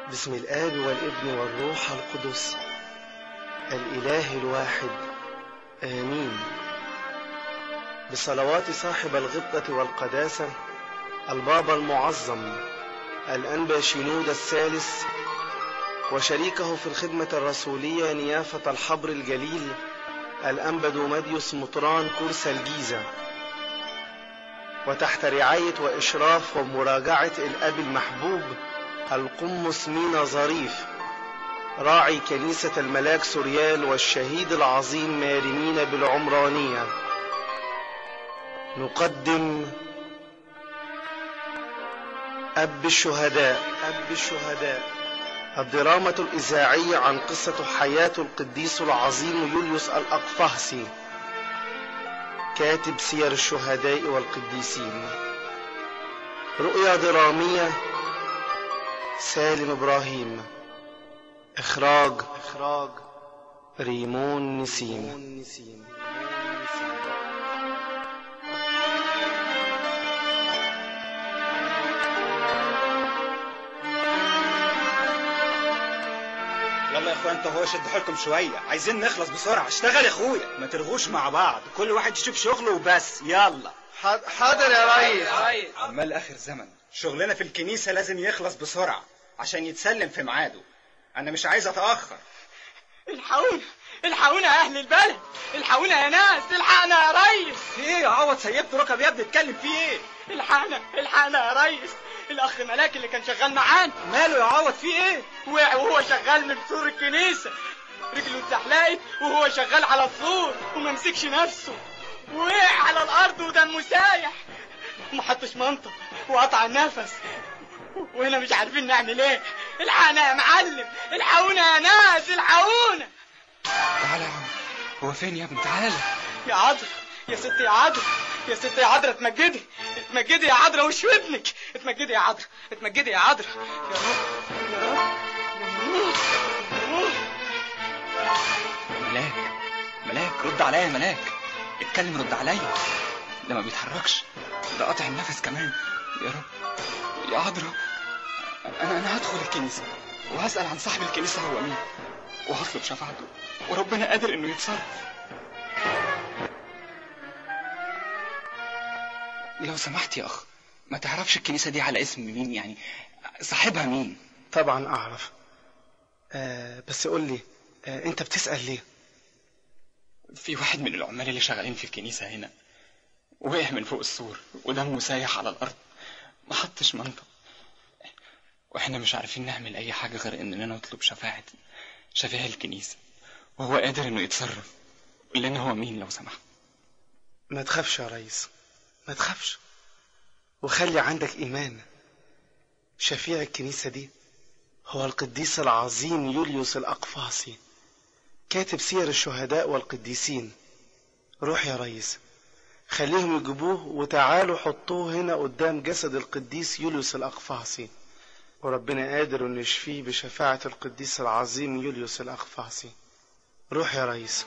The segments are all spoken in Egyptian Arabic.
باسم الآب والابن والروح القدس الإله الواحد آمين بصلوات صاحب الغبطة والقداسة البابا المعظم الأنبا شنود الثالث وشريكه في الخدمة الرسولية نيافة الحبر الجليل الأنبا دوماديوس مطران كورس الجيزة وتحت رعاية وإشراف ومراجعة الأب المحبوب القمص مينا ظريف راعي كنيسة الملاك سوريال والشهيد العظيم مارمين بالعمرانية نقدم أب الشهداء أب الشهداء الدراما الإذاعية عن قصة حياة القديس العظيم يوليوس الأقفاصي كاتب سير الشهداء والقديسين رؤيا درامية سالم إبراهيم إخراج إخراج ريمون نسيم يلا يا اخوان انت هو شد حيلكم شويه عايزين نخلص بسرعه اشتغل يا اخويا ما ترغوش مع بعض كل واحد يشوف شغله وبس يلا حاضر يا ريس عمال اخر زمن شغلنا في الكنيسه لازم يخلص بسرعه عشان يتسلم في ميعاده انا مش عايز اتاخر الحقونا الحقونا يا اهل البلد الحقونا يا ناس الحقنا يا ريس في ايه يا عوض سيبت ركب يا ابني اتكلم في ايه الحقنا الحقنا يا ريس الاخ ملاك اللي كان شغال معانا ماله يا عوض في ايه وقع وهو شغال من سور الكنيسه رجله اتزحلقت وهو شغال على السور وما مسكش نفسه وقع على الارض ودمه سايح وما حطش منطق وقطع النفس وهنا مش عارفين نعمل ايه الحقنا يا معلم الحقونا يا ناس الحقونا تعالى يا عم هو فين يا ابني تعالى يا عذرا يا ستي يا عذرا يا ستي يا عذرا اتمجدي اتمجدي يا عذرا وش ودنك اتمجدي يا عذرا اتمجدي يا عذرا يا رب يا رب يا رب ملاك ملاك رد عليا يا ملاك اتكلم رد عليا ده ما بيتحركش ده قاطع النفس كمان يا رب يا عذرا انا انا هدخل الكنيسه وهسال عن صاحب الكنيسه هو مين وهطلب شفاعته وربنا قادر انه يتصرف لو سمحت يا اخ ما تعرفش الكنيسه دي على اسم مين يعني صاحبها مين طبعا أعرف آه بس قول لي آه أنت بتسأل ليه في واحد من العمال اللي شغالين في الكنيسة هنا وقع من فوق السور ودمه سايح على الأرض ما حطش منطق واحنا مش عارفين نعمل أي حاجة غير إننا نطلب شفاعة شفيع الكنيسة وهو قادر إنه يتصرف قول لنا هو مين لو سمحت ما تخافش يا ريس ما تخافش وخلي عندك إيمان شفيع الكنيسة دي هو القديس العظيم يوليوس الأقفاصي كاتب سير الشهداء والقديسين روح يا ريس خليهم يجيبوه وتعالوا حطوه هنا قدام جسد القديس يوليوس الأقفاصي وربنا قادر انه يشفيه بشفاعة القديس العظيم يوليوس الأقفاصي روح يا ريس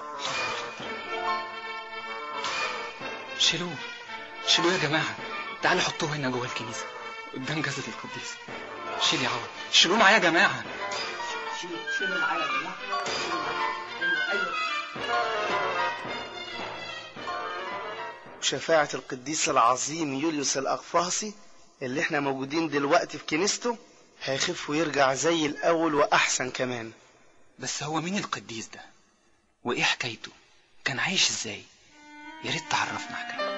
شيلوه شيلوه يا جماعة تعالوا حطوه هنا جوه الكنيسة قدام جسد القديس شيل يا عوض شيلوه معايا يا جماعة شيلوا معايا يا جماعه ايوه بشفاعة القديس العظيم يوليوس الأقفاصي اللي احنا موجودين دلوقتي في كنيسته هيخف ويرجع زي الأول وأحسن كمان بس هو مين القديس ده وايه حكايته كان عايش ازاي يا ريت تعرفنا حكايته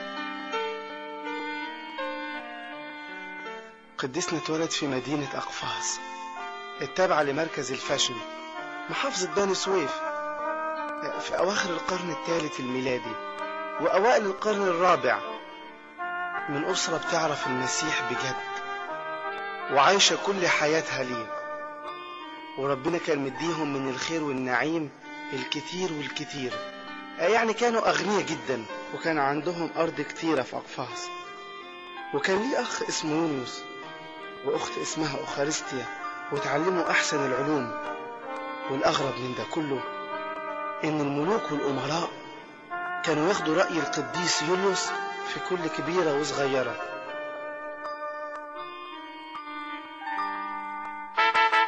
قديسنا اتولد في مدينة أقفاص التابعة لمركز الفاشن محافظة بني سويف في أواخر القرن الثالث الميلادي وأوائل القرن الرابع من أسرة بتعرف المسيح بجد وعايشة كل حياتها ليه وربنا كان مديهم من الخير والنعيم الكتير والكتير يعني كانوا أغنياء جدا وكان عندهم أرض كتيرة في أقفاص وكان ليه أخ اسمه يونيوس وأخت اسمها أخارستيا وتعلموا أحسن العلوم والأغرب من ده كله إن الملوك والأمراء كانوا ياخدوا رأي القديس يوليوس في كل كبيرة وصغيرة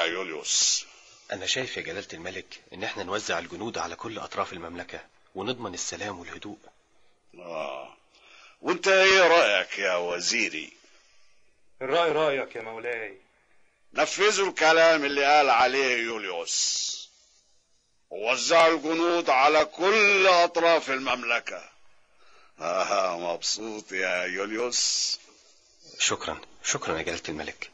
يوليوس أنا شايف يا جلالة الملك إن إحنا نوزع الجنود على كل أطراف المملكة ونضمن السلام والهدوء آه. وانت ايه رأيك يا وزيري الرأي رأيك يا مولاي نفذوا الكلام اللي قال عليه يوليوس ووزعوا الجنود على كل أطراف المملكة آه مبسوط يا يوليوس شكرا شكرا يا جلالة الملك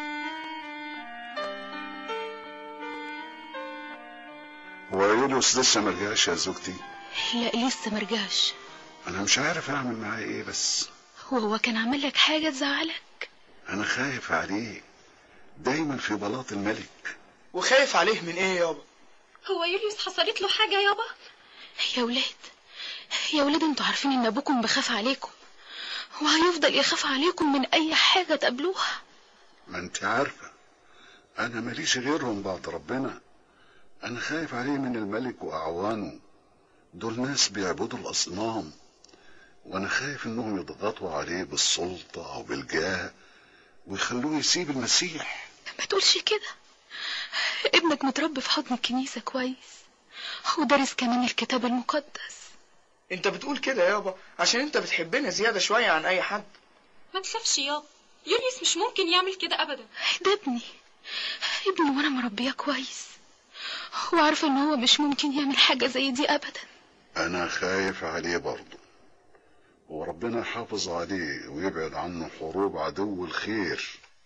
هو يوليوس لسه ما رجعش يا زوجتي لا لسه مرجعش انا مش عارف اعمل معاه ايه بس هو هو كان عامل لك حاجة تزعلك انا خايف عليه دايما في بلاط الملك وخايف عليه من ايه يابا هو يوليوس حصلت له حاجة يابا يا ولاد يا ولاد انتوا عارفين ان ابوكم بخاف عليكم وهيفضل يخاف عليكم من اي حاجة تقابلوها ما انت عارفة انا ماليش غيرهم بعد ربنا انا خايف عليه من الملك واعوانه دول ناس بيعبدوا الاصنام وانا خايف انهم يضغطوا عليه بالسلطة او بالجاه ويخلوه يسيب المسيح ما تقولش كده ابنك متربي في حضن الكنيسة كويس ودارس كمان الكتاب المقدس انت بتقول كده يابا عشان انت بتحبنا زيادة شوية عن اي حد ما تخافش يابا يوليوس مش ممكن يعمل كده ابدا ده ابني ابني وانا مربيه كويس وعارفه ان هو مش ممكن يعمل حاجه زي دي ابدا انا خايف عليه برضه وربنا يحافظ عليه ويبعد عنه حروب عدو الخير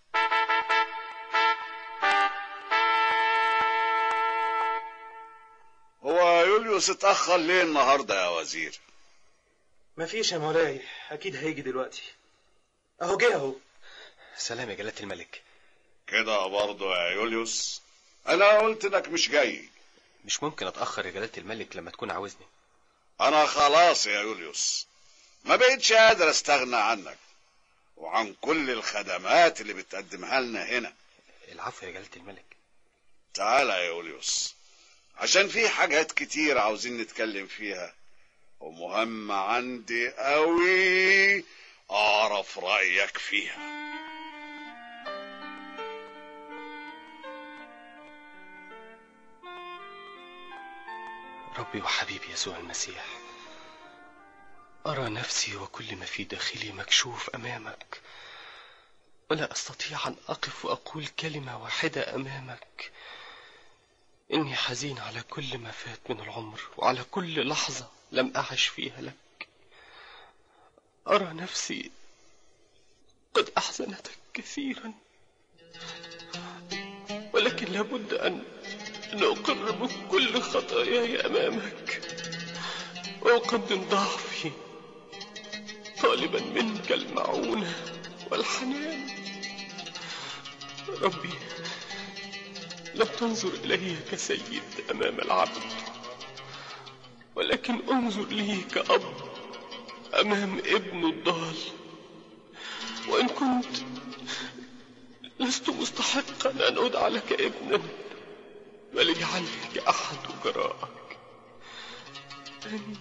هو يوليوس اتأخر ليه النهاردة يا وزير مفيش يا مولاي أكيد هيجي دلوقتي أهو جه أهو سلام يا جلالة الملك كده برضه يا يوليوس انا قلت انك مش جاي مش ممكن أتأخر يا جلالة الملك لما تكون عاوزني انا خلاص يا يوليوس ما بقتش قادر استغنى عنك وعن كل الخدمات اللي بتقدمها لنا هنا العفو يا جلالة الملك تعالى يا يوليوس عشان في حاجات كتير عاوزين نتكلم فيها ومهمة عندي قوي اعرف رأيك فيها ربي وحبيبي يسوع المسيح أرى نفسي وكل ما في داخلي مكشوف أمامك ولا أستطيع أن أقف وأقول كلمة واحدة أمامك إني حزين على كل ما فات من العمر وعلى كل لحظة لم أعش فيها لك أرى نفسي قد أحزنتك كثيرا ولكن لابد أن أن أقر بكل خطاياي أمامك وأقدم ضعفي طالبا منك المعونة والحنان ربي لم تنظر إلي كسيد أمام العبد ولكن انظر لي كأب أمام ابن الضال وإن كنت لست مستحقا أن أدعى لك ابنا بل اجعلني كأحد أجرائك آمين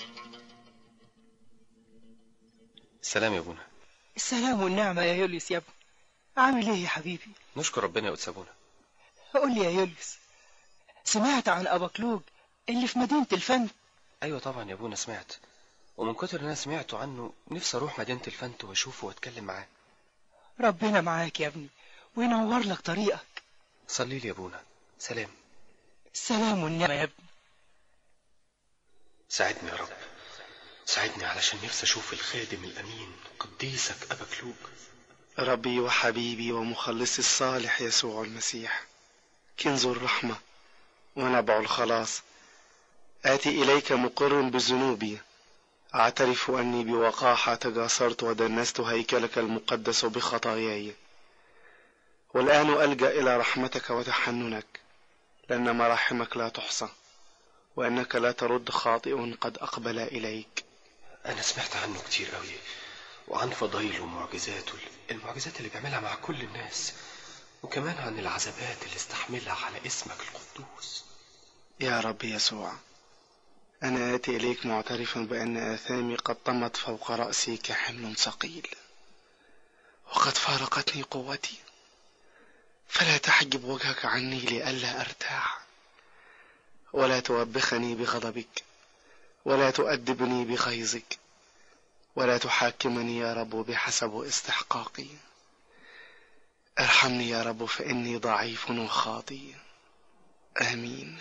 سلام يا ابونا السلام والنعمة يا يوليوس يا ابني عامل ايه يا حبيبي نشكر ربنا يا قدس ابونا قول لي يا يوليوس سمعت عن أباكلوج اللي في مدينة الفن ايوه طبعا يا ابونا سمعت ومن كتر ان انا سمعته عنه نفسي اروح مدينة الفنت واشوفه واتكلم معاه ربنا معاك يا ابني وينور لك طريقك صلي لي يا ابونا سلام السلام والنعمة يا ابني ساعدني يا رب ساعدني علشان نفسي اشوف الخادم الامين قديسك ابا كلوج ربي وحبيبي ومخلصي الصالح يسوع المسيح كنز الرحمة ونبع الخلاص آتي إليك مقر بذنوبي أعترف أني بوقاحة تجاسرت ودنست هيكلك المقدس بخطاياي والآن ألجأ إلى رحمتك وتحننك لأن مراحمك لا تحصى وأنك لا ترد خاطئ قد أقبل إليك انا سمعت عنه كتير قوي وعن فضايله ومعجزاته المعجزات اللي بيعملها مع كل الناس وكمان عن العذابات اللي استحملها على اسمك القدوس يا رب يسوع أنا آتي إليك معترفا بأن آثامي قد طمت فوق رأسي كحمل ثقيل وقد فارقتني قوتي فلا تحجب وجهك عني لئلا أرتاع ولا توبخني بغضبك ولا تؤدبني بغيظك ولا تحاكمني يا رب بحسب استحقاقي ارحمني يا رب فإني ضعيف وخاطي آمين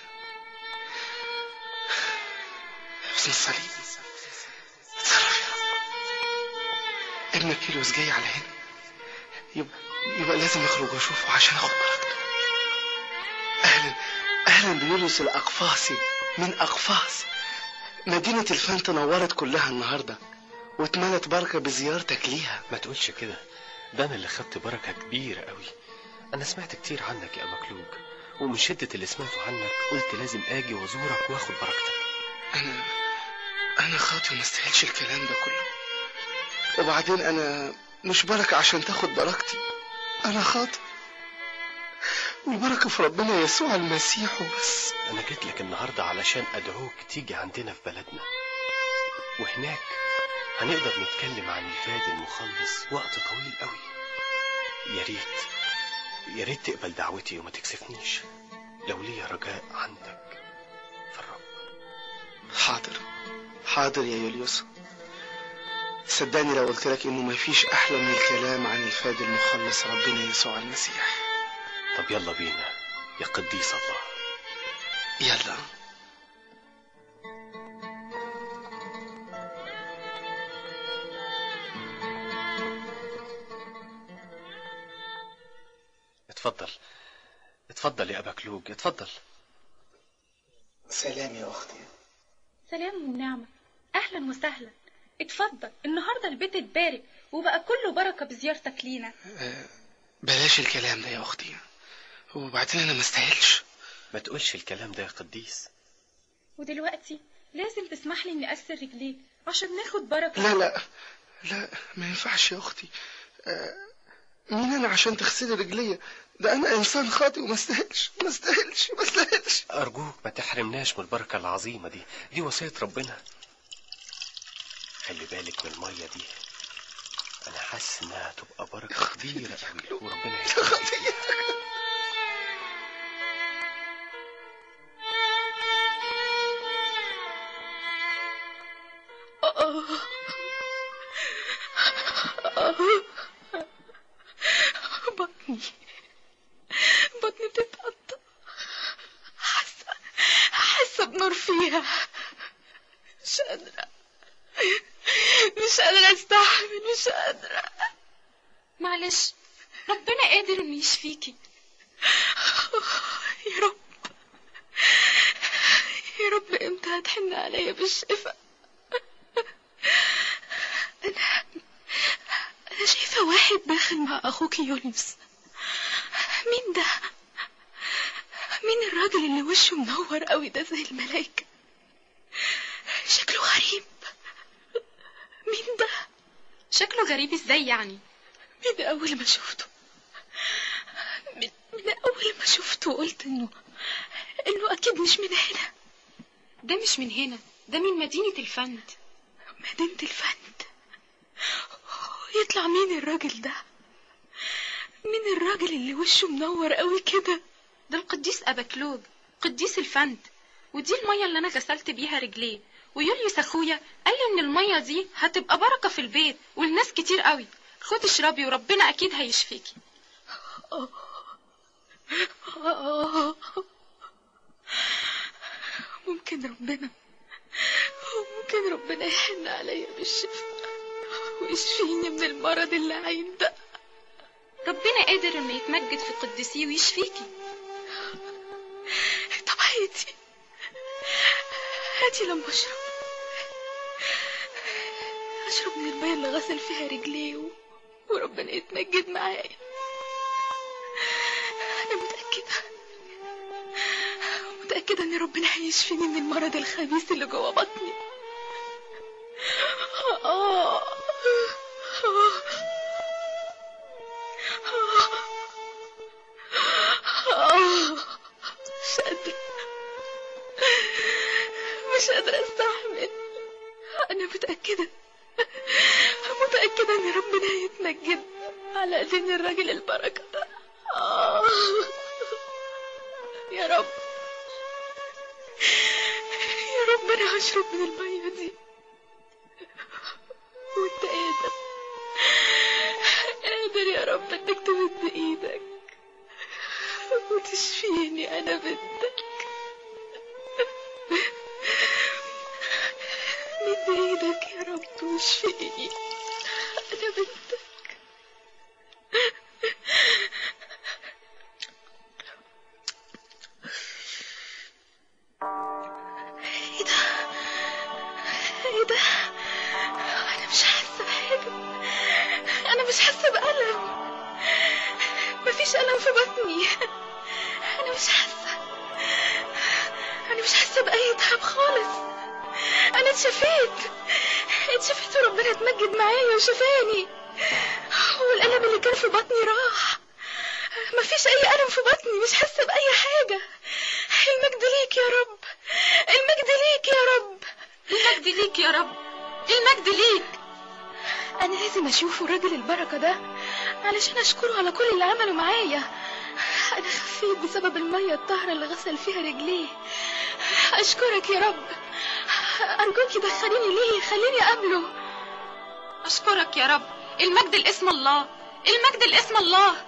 حسن الصليب اتصرف يا رب ابنك يلوس جاي على هنا يبقى, يبقى لازم اخرج واشوفه عشان اخد بركته اهلا اهلا بيوليوس الاقفاصي من اقفاص مدينة الفن تنورت كلها النهاردة واتملت بركة بزيارتك ليها ما تقولش كده ده انا اللي خدت بركة كبيرة قوي انا سمعت كتير عنك يا مكلوج ومن شدة اللي سمعته عنك قلت لازم اجي وازورك واخد بركتك انا انا خاطي وما استاهلش الكلام ده كله وبعدين انا مش بركة عشان تاخد بركتي انا خاطي والبركة في ربنا يسوع المسيح وبس انا جيت لك النهاردة علشان ادعوك تيجي عندنا في بلدنا وهناك هنقدر نتكلم عن الفادي المخلص وقت طويل قوي يا ريت يا ريت تقبل دعوتي وما تكسفنيش لو ليا رجاء عندك في الرب حاضر حاضر يا يوليوس صدقني لو قلت لك انه مفيش احلى من الكلام عن الفادي المخلص ربنا يسوع المسيح طب يلا بينا يا قديس الله يلا اتفضل اتفضل يا ابا كلوج اتفضل سلام يا اختي سلام ونعمة أهلا وسهلا اتفضل النهاردة البيت اتبارك وبقى كله بركة بزيارتك لينا أه بلاش الكلام ده يا اختي وبعدين انا ما استاهلش ما تقولش الكلام ده يا قديس ودلوقتي لازم تسمح لي اني اسر رجليه عشان ناخد بركة لا لا لا ما ينفعش يا اختي أه مين انا عشان تغسلي رجليا ده انا انسان خاطئ وما استاهلش ما استاهلش ما استاهلش ارجوك ما تحرمناش من البركة العظيمة دي دي وصية ربنا خلي بالك من المية دي انا حاسس انها تبقى بركة كبيرة قوي وربنا يسلمك بطني بطني بتتقطع حاسة حاسة بنور فيها مش قادرة مش قادرة استحمل مش قادرة معلش ربنا قادر انه يشفيكي يا رب يا رب امتى هتحن عليا بالشفاء انا انا شايفة واحد داخل مع اخوك يونس مين ده مين الراجل اللي وشه منور قوي ده زي الملايكة شكله غريب مين ده شكله غريب ازاي يعني من اول ما شفته من, من اول ما شفته قلت انه انه اكيد مش من هنا ده مش من هنا ده من مدينة الفند مدينة الفند يطلع مين الراجل ده مين الراجل اللي وشه منور قوي كده ده القديس أباكلوج قديس الفند ودي المية اللي أنا غسلت بيها رجليه ويوليوس أخويا قال لي إن المية دي هتبقى بركة في البيت والناس كتير قوي خد اشربي وربنا أكيد هيشفيكي ممكن ربنا ممكن ربنا يحن عليا بالشفاء ويشفيني من المرض اللي عين ده ربنا قادر انه يتمجد في قدسيه ويشفيكي طب هاتي هاتي لما اشرب اشرب من المية اللي غسل فيها رجليه و... وربنا يتمجد معايا انا متأكدة متأكدة ان ربنا هيشفيني من المرض الخبيث اللي جوه بطني آه. آه. آه. مش قادرة مش قادرة استحمل أنا متأكدة متأكدة إن ربنا هيتمجد على إيدين الراجل البركة ده آه. يا رب يا رب انا هشرب من المية دي وانت قادر قادر يا رب انك تمد ايدك وتشفيني انا بنتك مد ايدك يا رب واشفيني انا بنتك ايه ده ايه ده انا مش حاسه بحاجه انا مش حاسه بألم مفيش ألم في بطني انا مش حاسه انا مش حاسه بأي تعب خالص انا اتشفيت اتشفيت وربنا اتمجد معايا وشفاني والألم اللي كان في بطني راح مفيش أي ألم في بطني مش حاسة بأي حاجة المجد ليك يا رب المجد ليك يا رب المجد ليك يا رب المجد ليك أنا لازم أشوفه راجل البركة ده علشان أشكره على كل اللي عمله معايا أنا خفيت بسبب المية الطاهرة اللي غسل فيها رجليه أشكرك يا رب أرجوك دخليني ليه خليني أقابله أشكرك يا رب المجد لاسم الله المجد لاسم الله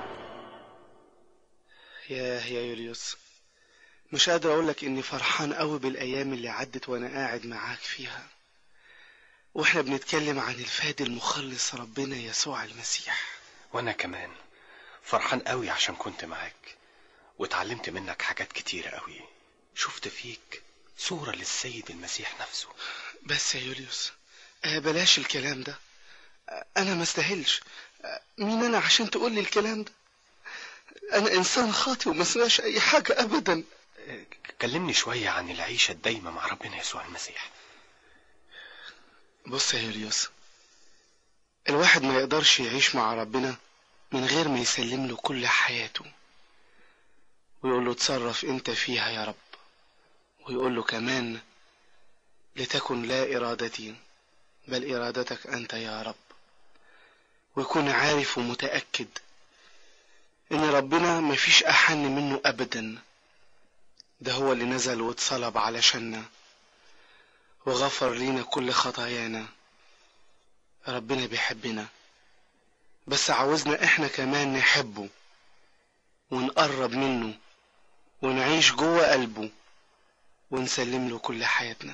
ياه يا يوليوس مش قادر اقولك اني فرحان قوي بالايام اللي عدت وانا قاعد معاك فيها واحنا بنتكلم عن الفادي المخلص ربنا يسوع المسيح وانا كمان فرحان قوي عشان كنت معاك واتعلمت منك حاجات كتيرة قوي شفت فيك صورة للسيد المسيح نفسه بس يا يوليوس آه بلاش الكلام ده آه انا ما استاهلش آه مين انا عشان تقول لي الكلام ده انا انسان خاطئ وما اسمعش اي حاجه ابدا كلمني شوية عن العيشة الدايمة مع ربنا يسوع المسيح بص يا يوليوس الواحد ما يقدرش يعيش مع ربنا من غير ما يسلم له كل حياته ويقول له اتصرف انت فيها يا رب ويقول له كمان لتكن لا ارادتي بل ارادتك انت يا رب ويكون عارف ومتاكد ان ربنا مفيش احن منه ابدا ده هو اللي نزل واتصلب علشاننا وغفر لينا كل خطايانا ربنا بيحبنا بس عاوزنا احنا كمان نحبه ونقرب منه ونعيش جوه قلبه ونسلم له كل حياتنا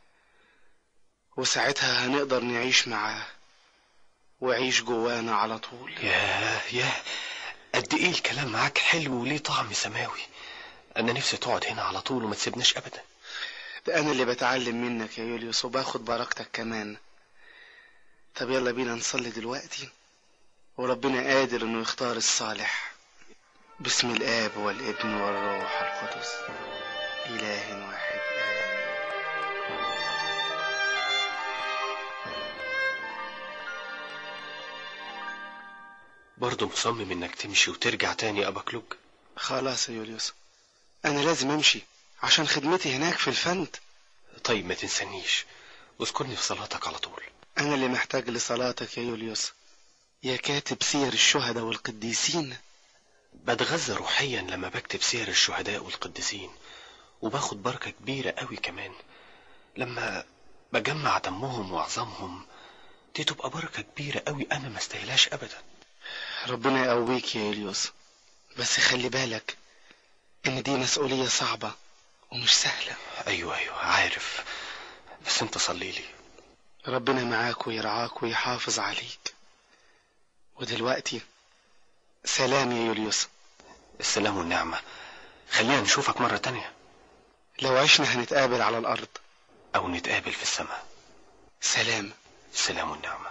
وساعتها هنقدر نعيش معاه ويعيش جوانا على طول ياه ياه قد ايه الكلام معاك حلو وليه طعم سماوي انا نفسي تقعد هنا على طول وما تسيبناش ابدا ده انا اللي بتعلم منك يا يوليوس وباخد بركتك كمان طب يلا بينا نصلي دلوقتي وربنا قادر انه يختار الصالح باسم الاب والابن والروح القدس اله واحد آمين. برضه مصمم انك تمشي وترجع تاني يا ابا كلوج خلاص يا يوليوس انا لازم امشي عشان خدمتي هناك في الفند طيب ما تنسانيش واذكرني في صلاتك على طول انا اللي محتاج لصلاتك يا يوليوس يا كاتب سير الشهداء والقديسين بتغذى روحيا لما بكتب سير الشهداء والقديسين وباخد بركة كبيرة قوي كمان لما بجمع دمهم وعظامهم دي تبقى بركة كبيرة قوي أنا ما استاهلهاش أبدا ربنا يقويك يا يوليوس بس خلي بالك ان دي مسؤولية صعبة ومش سهلة أيوة أيوة عارف بس أنت صلي لي ربنا معاك ويرعاك ويحافظ عليك ودلوقتي سلام يا يوليوس السلام والنعمة خلينا نشوفك مرة تانية لو عشنا هنتقابل على الأرض أو نتقابل في السماء سلام السلام والنعمة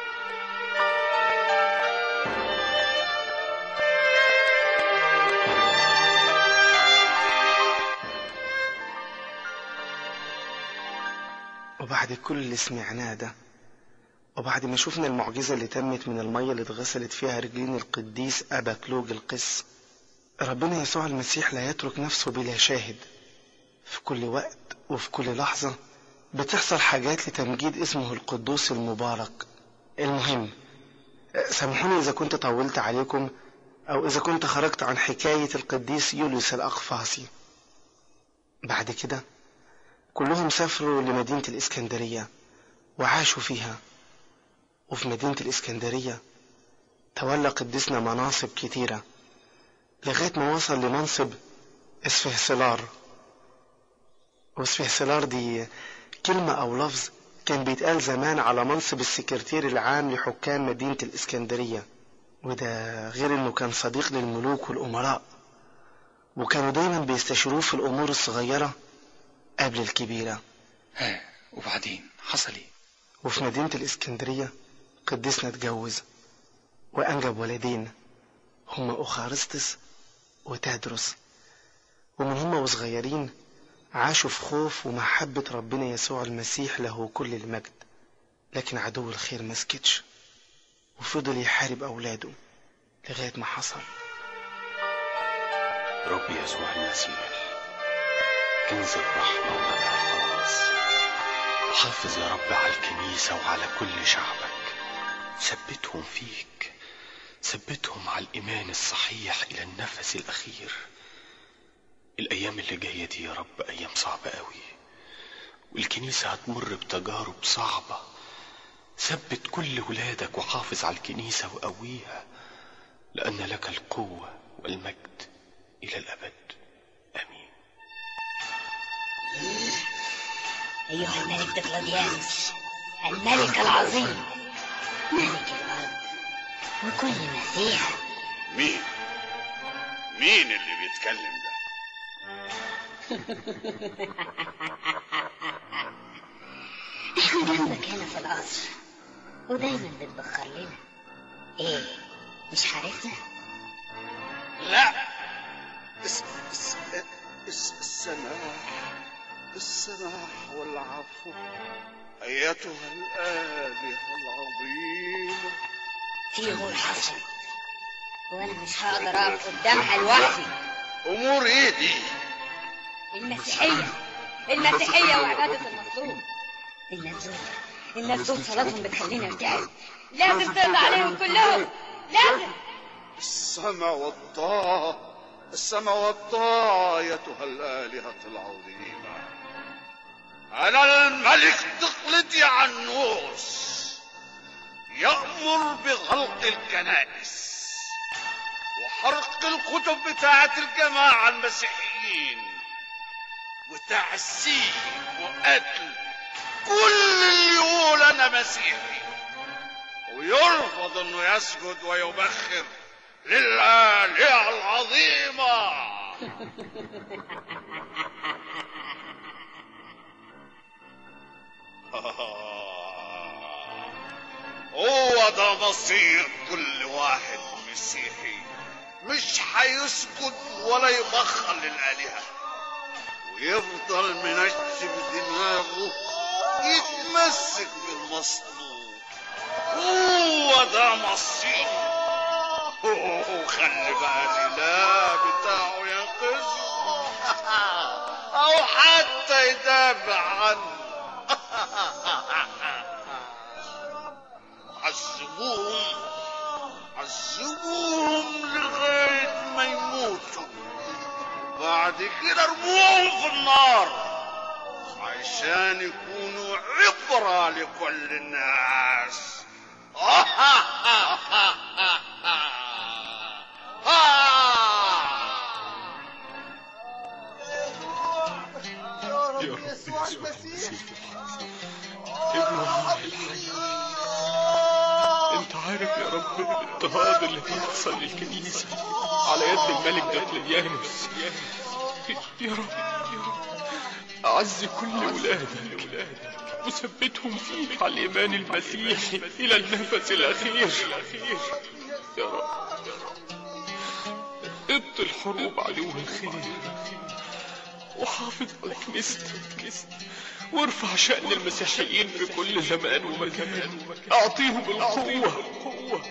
وبعد كل اللي سمعناه ده وبعد ما شفنا المعجزة اللي تمت من المية اللي اتغسلت فيها رجلين القديس أبا كلوج القس ربنا يسوع المسيح لا يترك نفسه بلا شاهد في كل وقت وفي كل لحظة بتحصل حاجات لتمجيد اسمه القدوس المبارك المهم سامحوني إذا كنت طولت عليكم أو إذا كنت خرجت عن حكاية القديس يوليوس الأقفاصي بعد كده كلهم سافروا لمدينة الإسكندرية وعاشوا فيها وفي مدينة الإسكندرية تولى قديسنا مناصب كتيرة لغاية ما وصل لمنصب اسفهسلار واسفهسلار دي كلمة أو لفظ كان بيتقال زمان على منصب السكرتير العام لحكام مدينة الإسكندرية وده غير إنه كان صديق للملوك والأمراء وكانوا دايما بيستشيروه في الأمور الصغيرة قبل الكبيرة ها وبعدين حصل ايه وفي مدينة الإسكندرية قديسنا اتجوز وأنجب ولدين هما أوخارستس وتادروس ومن هما وصغيرين عاشوا في خوف ومحبة ربنا يسوع المسيح له كل المجد لكن عدو الخير مسكتش وفضل يحارب أولاده لغاية ما حصل رب يسوع المسيح كنز الرحمة ونبع الخلاص حافظ يا رب على الكنيسة وعلى كل شعبك ثبتهم فيك ثبتهم على الإيمان الصحيح إلى النفس الأخير الأيام اللي جاية دي يا رب أيام صعبة قوي والكنيسة هتمر بتجارب صعبة ثبت كل ولادك وحافظ على الكنيسة وقويها لأن لك القوة والمجد إلى الأبد آمين أيها الملك دقلديانوس الملك العظيم ملك الأرض وكل ما فيها مين مين اللي بيتكلم ده احنا جنبك هنا في القصر ودايما بتبخر لنا ايه مش عارفنا لا اس اس اس السماح السماح والعفو أيتها الآلهة العظيمة في امور حصلت وانا مش هقدر اقف قدامها لوحدي أمور إيه دي؟ المسيحية المسيحية وعبادة المظلوم الناس دول الناس دول صلاتهم بتخليني ارتعب لازم تقضى عليهم كلهم لازم السمع والطاعة السمع والطاعة أيتها الآلهة العظيمة أنا الملك دقلديانوس يأمر بغلق الكنائس وحرق الكتب بتاعة الجماعة المسيحيين وتعذيب وقتل كل اللي يقول أنا مسيحي ويرفض انه يسجد ويبخر للآلهة العظيمة هو ده مصير كل واحد مسيحي مش هيسجد ولا يبخر للآلهة ويفضل منشف دماغه يتمسك بالمصلوب هو ده مصير أوه، خلي بقى الإله بتاعه ينقذه أو حتى يدافع عنه عذبوهم عذبوهم لغاية ما يموتوا وبعد كده ارموهم في النار عشان يكونوا عبرة لكل الناس يا رب يسوع المسيح ابن الله الحي انت عارف يا رب الاضطهاد اللي بيحصل للكنيسة على يد الملك دقلديانوس يا رب يا رب أعز كل ولادك وثبتهم فيك على الإيمان المسيحي إلى النفس الأخير يا رب ابطل حروب عدو الخير وحافظ على كنيستك وارفع شأن المسيحيين في كل زمان ومكان أعطيهم القوة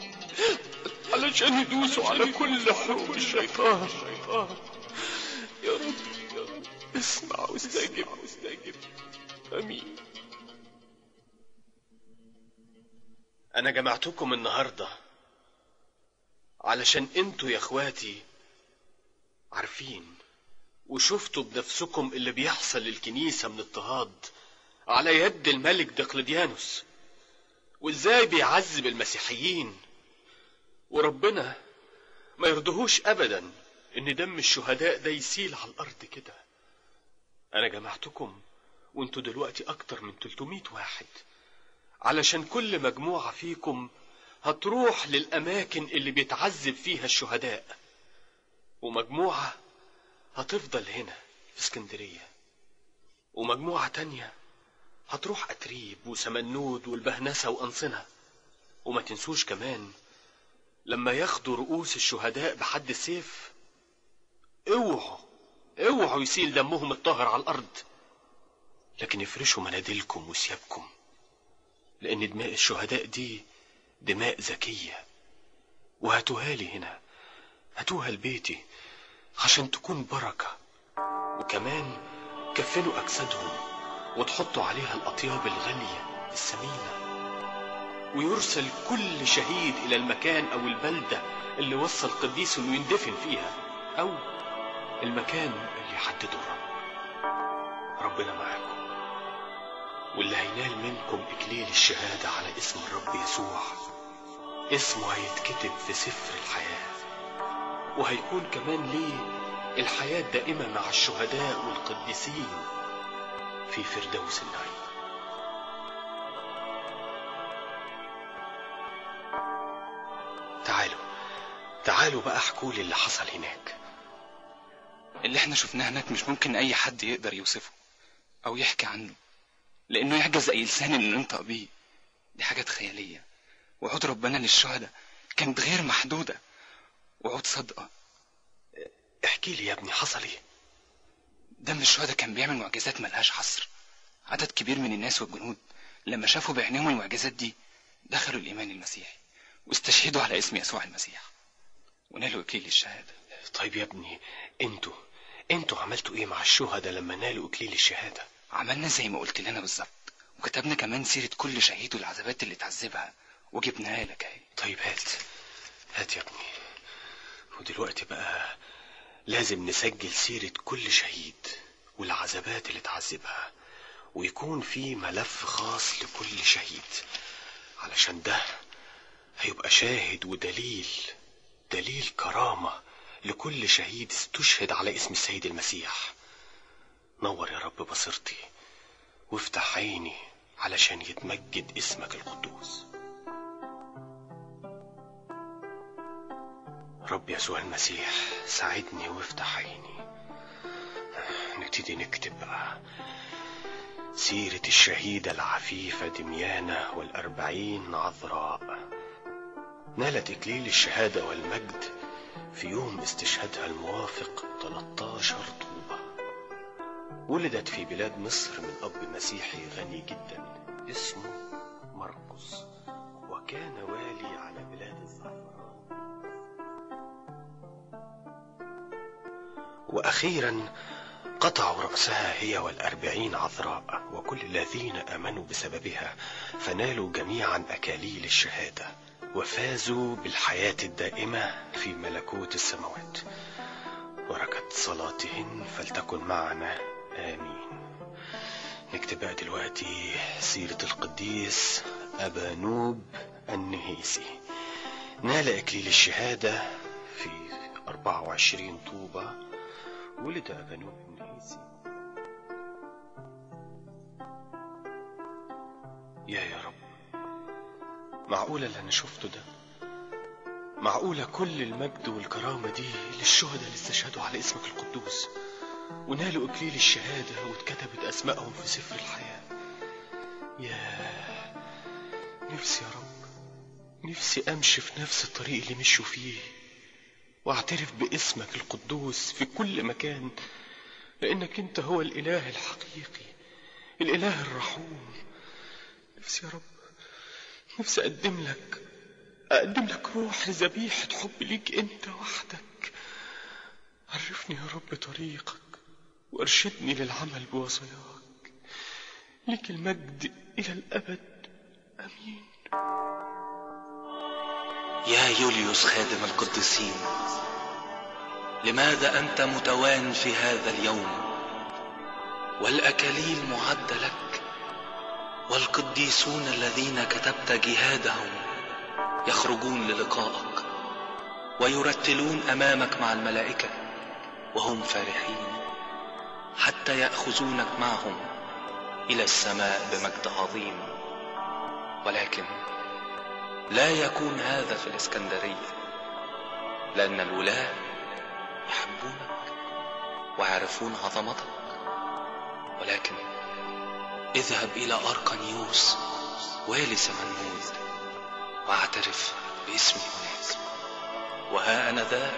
علشان يدوسوا على كل حروب الشيطان يا رب يا رب اسمع واستجب امين انا جمعتكم النهارده علشان انتوا يا اخواتي عارفين وشفتوا بنفسكم اللي بيحصل للكنيسة من اضطهاد على يد الملك دقلديانوس وازاي بيعذب المسيحيين وربنا ما يرضهوش ابدا ان دم الشهداء ده يسيل على الارض كده انا جمعتكم وانتوا دلوقتي اكتر من 300 واحد علشان كل مجموعة فيكم هتروح للاماكن اللي بيتعذب فيها الشهداء ومجموعة هتفضل هنا في اسكندرية ومجموعة تانية هتروح أتريب وسمنود والبهنسة وأنصنة وما تنسوش كمان لما ياخدوا رؤوس الشهداء بحد السيف اوعوا اوعوا يسيل دمهم الطاهر على الأرض لكن افرشوا مناديلكم وثيابكم لأن دماء الشهداء دي دماء زكية وهاتوها لي هنا هاتوها لبيتي عشان تكون بركة وكمان كفنوا أجسادهم وتحطوا عليها الأطياب الغالية الثمينة ويرسل كل شهيد إلى المكان أو البلدة اللي وصى القديس إنه يندفن فيها أو المكان اللي يحدده الرب ربنا معاكم واللي هينال منكم إكليل الشهادة على اسم الرب يسوع اسمه هيتكتب في سفر الحياة وهيكون كمان ليه الحياة الدائمة مع الشهداء والقديسين في فردوس النعيم تعالوا تعالوا بقى احكوا لي اللي حصل هناك اللي احنا شفناه هناك مش ممكن اي حد يقدر يوصفه او يحكي عنه لانه يعجز اي لسان انه ينطق بيه دي حاجات خيالية وعود ربنا للشهداء كانت غير محدودة وعود صادقة احكي لي يا ابني حصل ايه دم الشهداء كان بيعمل معجزات ملهاش حصر عدد كبير من الناس والجنود لما شافوا بعينيهم المعجزات دي دخلوا الإيمان المسيحي واستشهدوا على اسم يسوع المسيح ونالوا إكليل الشهادة طيب يا ابني انتوا انتوا عملتوا ايه مع الشهداء لما نالوا اكليل الشهادة عملنا زي ما قلت لنا بالظبط وكتبنا كمان سيرة كل شهيد والعذابات اللي اتعذبها وجبناها لك اهي طيب هات هات يا ابني ودلوقتي بقى لازم نسجل سيرة كل شهيد والعذابات اللي اتعذبها ويكون في ملف خاص لكل شهيد علشان ده هيبقى شاهد ودليل دليل كرامة لكل شهيد استشهد على اسم السيد المسيح نور يا رب بصيرتي وافتح عيني علشان يتمجد اسمك القدوس رب يسوع المسيح ساعدني وافتح عيني نبتدي نكتب بقى سيرة الشهيدة العفيفة دميانة والأربعين عذراء نالت إكليل الشهادة والمجد في يوم استشهادها الموافق 13 طوبة ولدت في بلاد مصر من أب مسيحي غني جدا اسمه مرقس وكان والي على بلاد الزعفران وأخيرا قطعوا رأسها هي والأربعين عذراء وكل الذين آمنوا بسببها فنالوا جميعا أكاليل الشهادة وفازوا بالحياة الدائمة في ملكوت السماوات بركة صلاتهن فلتكن معنا آمين نكتب بقى دلوقتي سيرة القديس أبا نوب النهيسي نال إكليل الشهادة في 24 طوبة ولد أبا نوب النهيسي يا يا رب معقولة اللي أنا شفته ده معقولة كل المجد والكرامة دي للشهداء اللي استشهدوا على اسمك القدوس ونالوا إكليل الشهادة واتكتبت أسمائهم في سفر الحياة يا نفسي يا رب نفسي أمشي في نفس الطريق اللي مشوا فيه واعترف باسمك القدوس في كل مكان لأنك أنت هو الإله الحقيقي الإله الرحوم نفسي يا رب نفسي أقدم لك أقدم لك روح ذبيحة حب ليك أنت وحدك عرفني يا رب طريقك وارشدني للعمل بوصاياك لك المجد إلى الأبد آمين يا يوليوس خادم القديسين لماذا أنت متوان في هذا اليوم والأكاليل معدة لك والقديسون الذين كتبت جهادهم يخرجون للقائك ويرتلون أمامك مع الملائكة وهم فرحين حتى يأخذونك معهم إلى السماء بمجد عظيم ولكن لا يكون هذا في الإسكندرية لأن الولاة يحبونك ويعرفون عظمتك ولكن اذهب إلى أرقنيوس والي سمنود واعترف باسمي هناك وها أنا ذا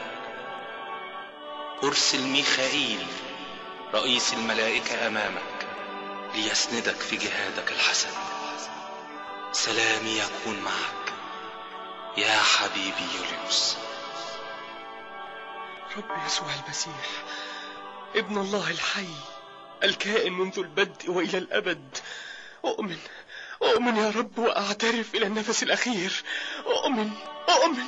أرسل ميخائيل رئيس الملائكة أمامك ليسندك في جهادك الحسن سلامي يكون معك يا حبيبي يوليوس رب يسوع المسيح ابن الله الحي الكائن منذ البدء وإلى الأبد أؤمن أؤمن يا رب وأعترف إلى النفس الأخير أؤمن أؤمن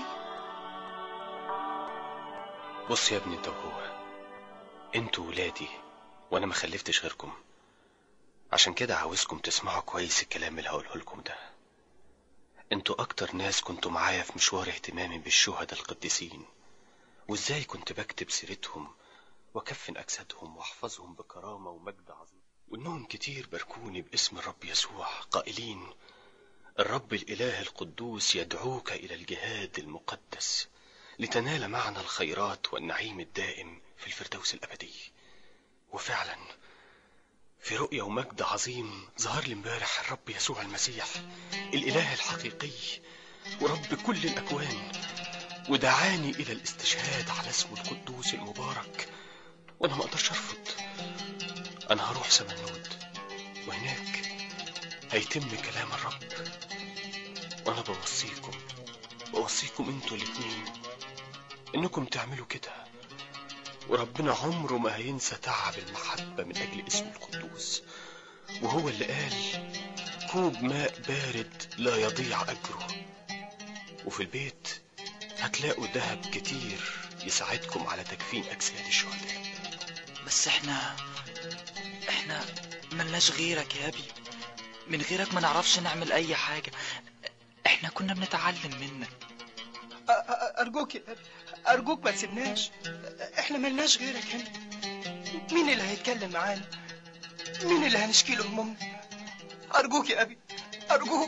بص يا ابني انت وهو انتوا ولادي وانا ما خلفتش غيركم عشان كده عاوزكم تسمعوا كويس الكلام اللي هقوله لكم ده انتوا اكتر ناس كنتوا معايا في مشوار اهتمامي بالشهداء القديسين وازاي كنت بكتب سيرتهم وكفن اجسادهم واحفظهم بكرامه ومجد عظيم وانهم كتير باركوني باسم الرب يسوع قائلين الرب الاله القدوس يدعوك الى الجهاد المقدس لتنال معنا الخيرات والنعيم الدائم في الفردوس الابدي وفعلا في رؤية ومجد عظيم ظهر لي امبارح الرب يسوع المسيح الإله الحقيقي ورب كل الأكوان ودعاني إلى الاستشهاد على اسمه القدوس المبارك وأنا ما أقدرش أرفض أنا هروح سمنود وهناك هيتم كلام الرب وأنا بوصيكم بوصيكم انتوا الاتنين إنكم تعملوا كده وربنا عمره ما هينسى تعب المحبة من أجل اسمه القدوس وهو اللي قال كوب ماء بارد لا يضيع أجره وفي البيت هتلاقوا ذهب كتير يساعدكم على تكفين أجساد الشهداء بس احنا احنا ملناش غيرك يا ابي من غيرك ما نعرفش نعمل اي حاجة احنا كنا بنتعلم منك أ- أ- أرجوك يا أبي أرجوك ما تسيبناش إحنا ملناش غيرك هنا مين اللي هيتكلم معانا مين اللي هنشكي له همومنا أرجوك يا أبي أرجوك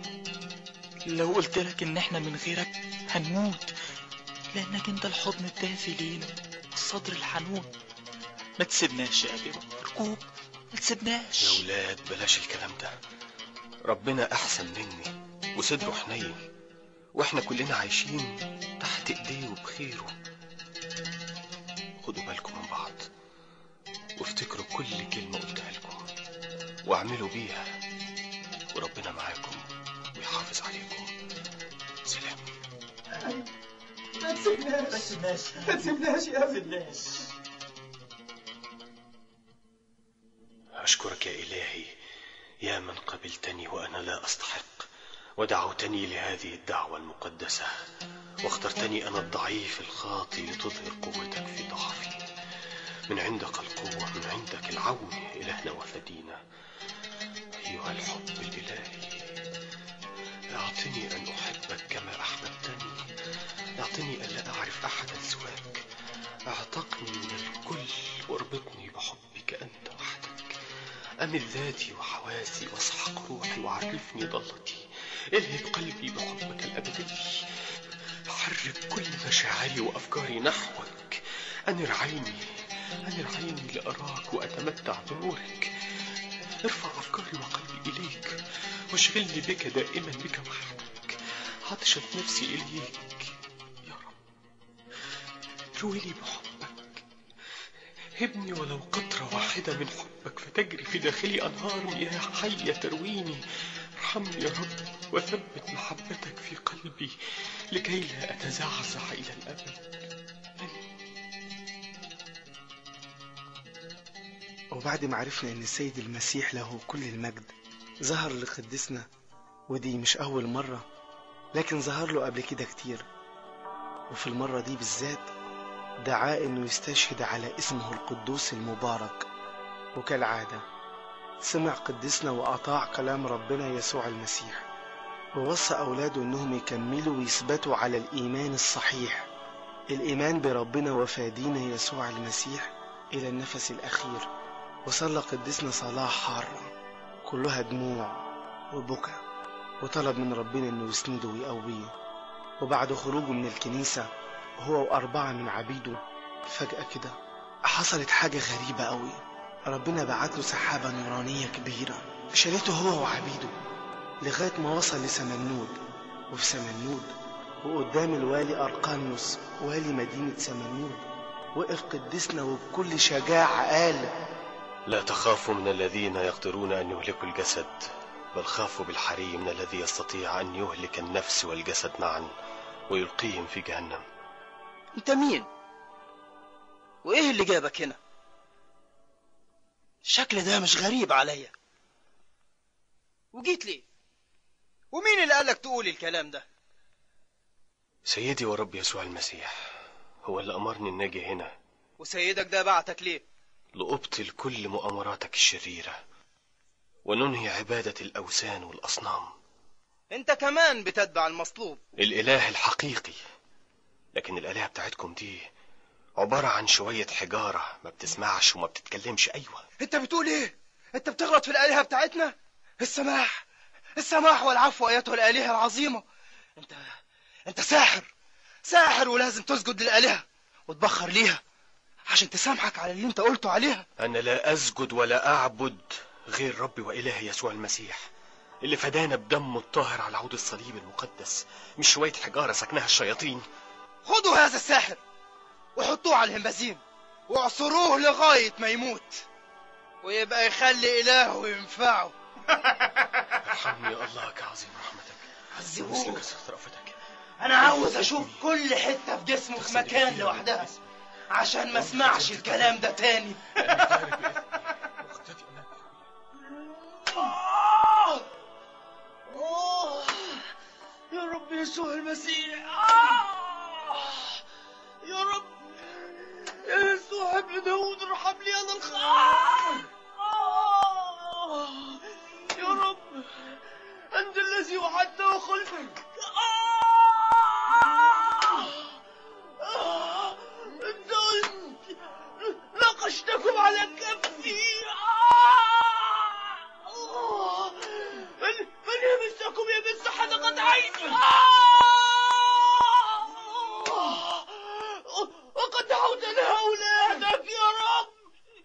لو قلت لك ان احنا من غيرك هنموت لانك انت الحضن الدافي لينا الصدر الحنون ما تسيبناش يا ابي ارجوك ما تسيبناش يا ولاد بلاش الكلام ده ربنا أحسن مني وصدره حنين واحنا كلنا عايشين تحت ايديه وبخيره خدوا بالكم من بعض وافتكروا كل كلمة قلتها لكم واعملوا بيها وربنا معاكم ويحافظ عليكم سلام ما تسيبناش ما تسيبناش ما تسيبناش يا أبي أشكرك يا إلهي يا من قبلتني وأنا لا أستحق ودعوتني لهذه الدعوة المقدسة واخترتني أنا الضعيف الخاطي لتظهر قوتك في ضعفي من عندك القوة من عندك العون إلهنا وفدينا أيها الحب الإلهي أعطني أن أحبك كما أحببتني أعطني أن لا أعرف أحدا سواك أعتقني من الكل واربطني بحبك أنت وحدك أمل ذاتي وحواسي واسحق روحي وعرفني ضلتي الهب قلبي بحبك الأبدي حرك كل مشاعري وأفكاري نحوك أنر عيني أنر عيني لأراك وأتمتع بنورك ارفع أفكاري وقلبي إليك واشغلني بك دائما بك وحدك عطشت نفسي إليك يا رب رويني بحبك هبني ولو قطرة واحدة من حبك فتجري في داخلي أنهار مياه حية ترويني ارحمني يا رب وثبت محبتك في قلبي لكي لا أتزعزع إلى الأبد وبعد ما عرفنا ان السيد المسيح له كل المجد ظهر لقدسنا ودي مش اول مرة لكن ظهر له قبل كده كتير وفي المرة دي بالذات دعاه انه يستشهد على اسمه القدوس المبارك وكالعادة سمع قدسنا وأطاع كلام ربنا يسوع المسيح ووصى أولاده إنهم يكملوا ويثبتوا على الإيمان الصحيح الإيمان بربنا وفادينا يسوع المسيح إلى النفس الأخير وصلى قدسنا صلاة حارة كلها دموع وبكى وطلب من ربنا إنه يسنده ويقويه وبعد خروجه من الكنيسة هو وأربعة من عبيده فجأة كده حصلت حاجة غريبة قوي ربنا بعت له سحابة نورانية كبيرة شالته هو وعبيده لغاية ما وصل لسمنود وفي سمنود وقدام الوالي أرقانيوس والي مدينة سمنود وقف قدسنا وبكل شجاعة قال لا تخافوا من الذين يقدرون أن يهلكوا الجسد بل خافوا بالحري من الذي يستطيع أن يهلك النفس والجسد معا ويلقيهم في جهنم انت مين وايه اللي جابك هنا الشكل ده مش غريب عليا وجيت ليه ومين اللي قالك تقول الكلام ده سيدي ورب يسوع المسيح هو اللي أمرني أن أجي هنا وسيدك ده بعتك ليه لأبطل كل مؤامراتك الشريرة وننهي عبادة الأوثان والأصنام انت كمان بتتبع المصلوب الإله الحقيقي لكن الآلهة بتاعتكم دي عبارة عن شوية حجارة ما بتسمعش وما بتتكلمش أيوة انت بتقول ايه انت بتغلط في الآلهة بتاعتنا السماح السماح والعفو ايتها الآلهة العظيمة انت انت ساحر ساحر ولازم تسجد للآلهة وتبخر ليها عشان تسامحك على اللي انت قلته عليها أنا لا أسجد ولا أعبد غير ربي وإلهي يسوع المسيح اللي فدانا بدمه الطاهر على عود الصليب المقدس مش شوية حجارة سكنها الشياطين خدوا هذا الساحر وحطوه على الهمبازين واعصروه لغاية ما يموت ويبقى يخلي إلهه ينفعه ارحمني يا الله كعظيم رحمتك عذبوه. مثل كثرة رأفتك أنا عاوز أشوف كل حتة في جسمه في مكان لوحدها عشان ما اسمعش الكلام ده تاني آه! آه! يا رب يسوع المسيح آه! يا رب يا يسوع ابن داود ارحم لي انا الخاطئ آه! يا رب انت الذي وعدت وخلفك انت قلت ناقشتكم على كفي آه! من من يمسكم يمس حلقة عيني آه! وقد دعوت لهؤلاء هداك يا رب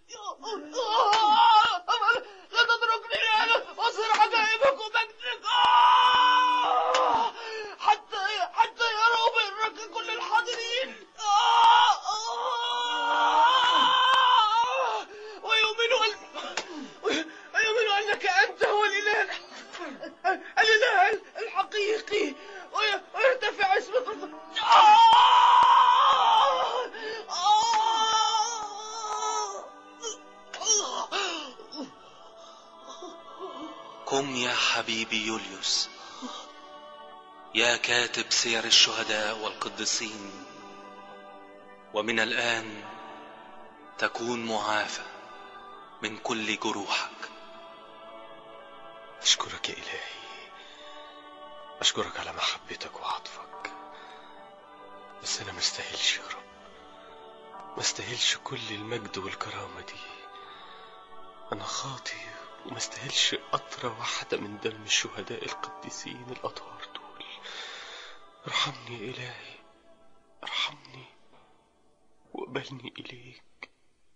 آه! لا تتركني انا واصير عجائبك ومجدك آه! حتى حتى يروا برك كل الحاضرين آه! آه! ويؤمنوا أن ويؤمنوا أنك أنت هو الإله الح- الإله الحقيقي وي- ويرتفع اسمك الف- آه! آه! قم يا حبيبي يوليوس يا كاتب سير الشهداء والقديسين ومن الآن تكون معافى من كل جروحك أشكرك يا إلهي أشكرك على محبتك وعطفك بس أنا مستاهلش يا رب مستاهلش كل المجد والكرامة دي أنا خاطي ومستاهلش قطرة واحدة من دم الشهداء القديسين الأطهار دول ارحمني يا إلهي ارحمني واقبلني إليك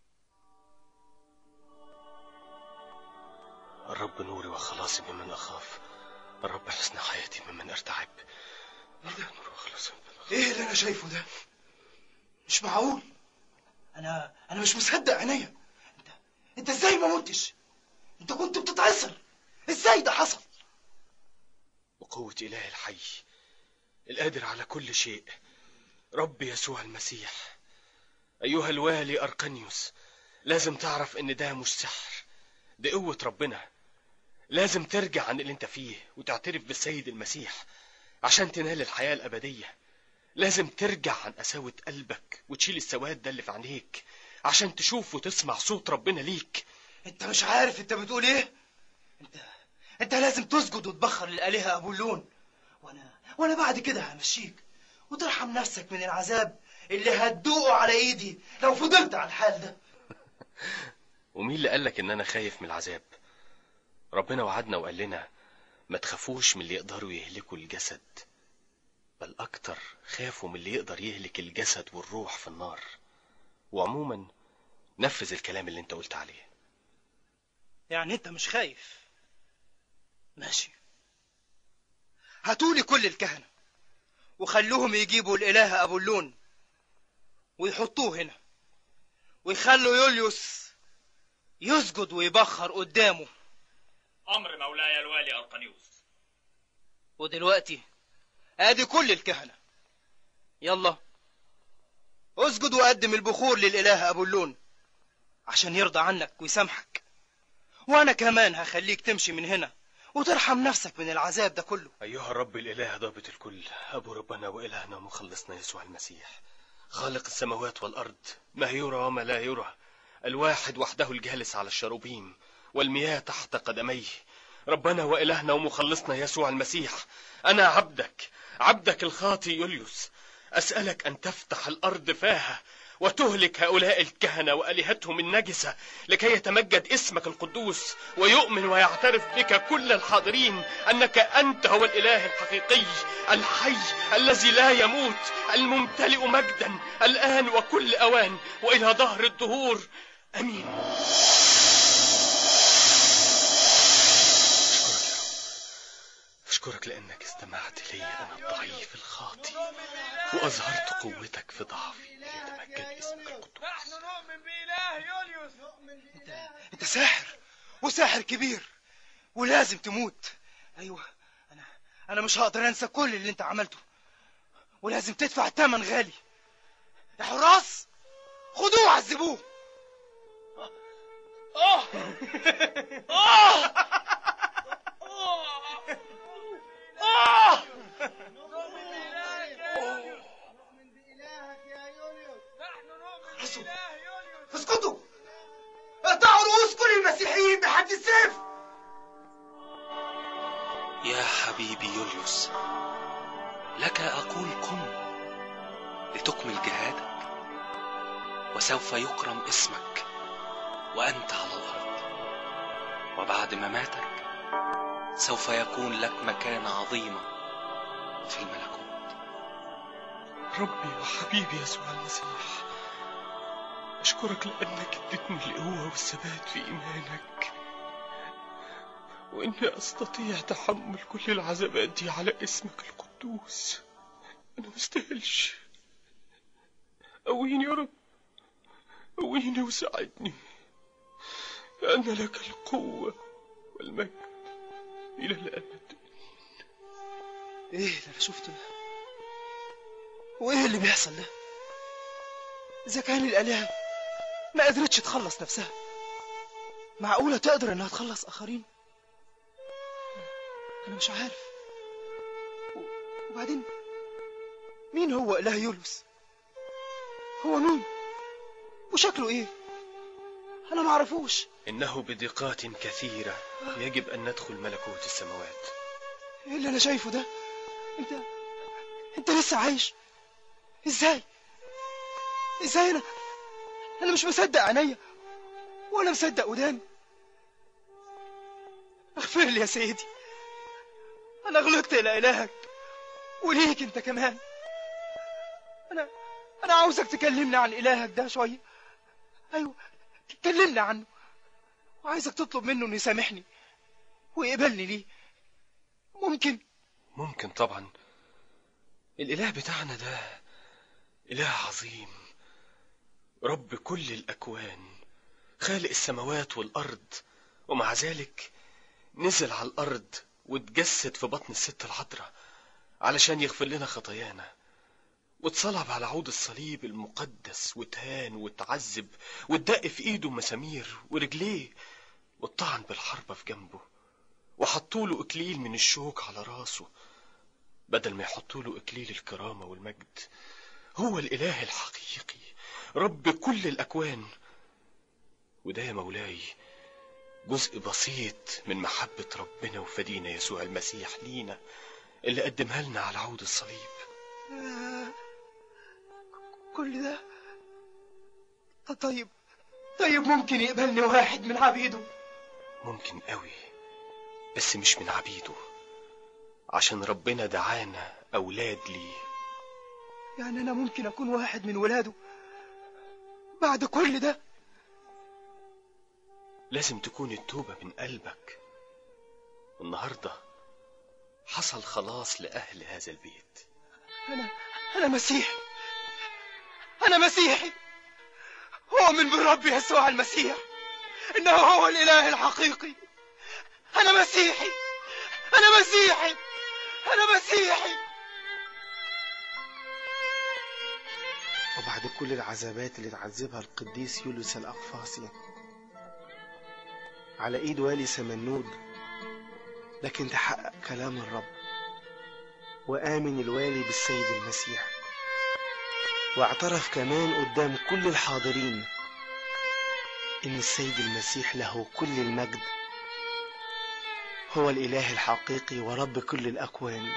الرب نوري وخلاصي ممن أخاف الرب حسن حياتي ممن أرتعب الرب نوري وخلاصي ممن أخاف ايه اللي انا شايفه ده مش معقول انا انا مش مصدق عينيا انت انت ازاي ما متش انت كنت بتتعصر ازاي ده حصل وقوة إله الحي القادر على كل شيء رب يسوع المسيح أيها الوالي أرقنيوس لازم تعرف إن ده مش سحر دي قوة ربنا لازم ترجع عن اللي انت فيه وتعترف بالسيد المسيح عشان تنال الحياة الأبدية لازم ترجع عن قساوة قلبك وتشيل السواد ده اللي في عينيك عشان تشوف وتسمع صوت ربنا ليك انت مش عارف انت بتقول ايه انت انت لازم تسجد وتبخر للآلهة أبو اللون وانا وانا بعد كده همشيك وترحم نفسك من العذاب اللي هتدوقه على ايدي لو فضلت على الحال ده ومين اللي قالك ان انا خايف من العذاب ربنا وعدنا وقال لنا ما تخافوش من اللي يقدروا يهلكوا الجسد بل اكتر خافوا من اللي يقدر يهلك الجسد والروح في النار وعموما نفذ الكلام اللي انت قلت عليه يعني انت مش خايف ماشي هاتولي كل الكهنة وخلوهم يجيبوا الإله أبو اللون ويحطوه هنا ويخلوا يوليوس يسجد ويبخر قدامه أمر مولاي الوالي أرقنيوس ودلوقتي ادي كل الكهنة يلا اسجد وقدم البخور للإله أبو اللون عشان يرضى عنك ويسامحك وأنا كمان هخليك تمشي من هنا وترحم نفسك من العذاب ده كله ايها الرب الاله ضابط الكل ابو ربنا والهنا ومخلصنا يسوع المسيح خالق السماوات والارض ما يرى وما لا يرى الواحد وحده الجالس على الشروبيم والمياه تحت قدميه ربنا والهنا ومخلصنا يسوع المسيح انا عبدك عبدك الخاطي يوليوس اسالك ان تفتح الارض فاها وتهلك هؤلاء الكهنة وآلهتهم النجسة لكي يتمجد اسمك القدوس ويؤمن ويعترف بك كل الحاضرين أنك أنت هو الإله الحقيقي الحي الذي لا يموت الممتلئ مجدا الآن وكل أوان وإلى ظهر الدهور أمين أشكرك لأنك استمعت لي أنا الضعيف الخاطي وأظهرت قوتك في ضعفي ليتمجد اسمك القدوس نحن نؤمن بإله يوليوس انت ساحر وساحر كبير ولازم تموت ايوه انا انا مش هقدر انسى كل اللي انت عملته ولازم تدفع ثمن غالي يا حراس خدوه وعذبوه اه اه اه خلصوا اسكتوا اقطعوا رؤوس كل المسيحيين بحد السيف يا حبيبي يوليوس لك أقول قم لتكمل جهادك وسوف يكرم اسمك وأنت على الأرض وبعد مماتك سوف يكون لك مكانة عظيمة في الملكوت ربي وحبيبي يسوع المسيح أشكرك لأنك اديتني القوة والثبات في إيمانك وإني أستطيع تحمل كل العذابات دي على اسمك القدوس أنا مستاهلش قويني يا رب قويني وساعدني لأن لك القوة والمجد إلى الأبد ايه اللي انا شفته ده وايه اللي بيحصل ده اذا كان الالهه ما قدرتش تخلص نفسها معقوله تقدر انها تخلص اخرين انا مش عارف و- وبعدين مين هو اله يوليوس هو مين وشكله ايه انا ما اعرفوش إنه بدقات كثيرة يجب أن ندخل ملكوت السماوات ايه اللي انا شايفه ده انت انت لسه عايش ازاي ازاي انا انا مش مصدق عينيا ولا مصدق وداني اغفر لي يا سيدي انا غلطت الى الهك وليك انت كمان انا انا عاوزك تكلمني عن الهك ده شويه ايوه كلمني عنه وعايزك تطلب منه انه يسامحني ويقبلني ليه ممكن ممكن طبعا الإله بتاعنا ده إله عظيم رب كل الأكوان خالق السماوات والأرض ومع ذلك نزل على الأرض واتجسد في بطن الست العذراء علشان يغفر لنا خطايانا واتصلب على عود الصليب المقدس واتهان واتعذب واتدق في ايده مسامير ورجليه واتطعن بالحربة في جنبه وحطوا له اكليل من الشوك على راسه بدل ما يحطوا له إكليل الكرامة والمجد هو الإله الحقيقي رب كل الأكوان وده يا مولاي جزء بسيط من محبة ربنا وفدينا يسوع المسيح لينا اللي قدمها لنا على عود الصليب آه، كل ده طيب طيب ممكن يقبلني واحد من عبيده ممكن قوي بس مش من عبيده عشان ربنا دعانا أولاد ليه يعني أنا ممكن أكون واحد من ولاده بعد كل ده لازم تكون التوبة من قلبك النهاردة حصل خلاص لأهل هذا البيت أنا أنا مسيحي أنا مسيحي أؤمن بالرب يسوع المسيح إنه هو الإله الحقيقي أنا مسيحي أنا مسيحي أنا مسيحي وبعد كل العذابات اللي اتعذبها القديس يوليوس الأقفاصي على إيد والي سمنود لكن تحقق كلام الرب وآمن الوالي بالسيد المسيح واعترف كمان قدام كل الحاضرين إن السيد المسيح له كل المجد هو الإله الحقيقي ورب كل الأكوان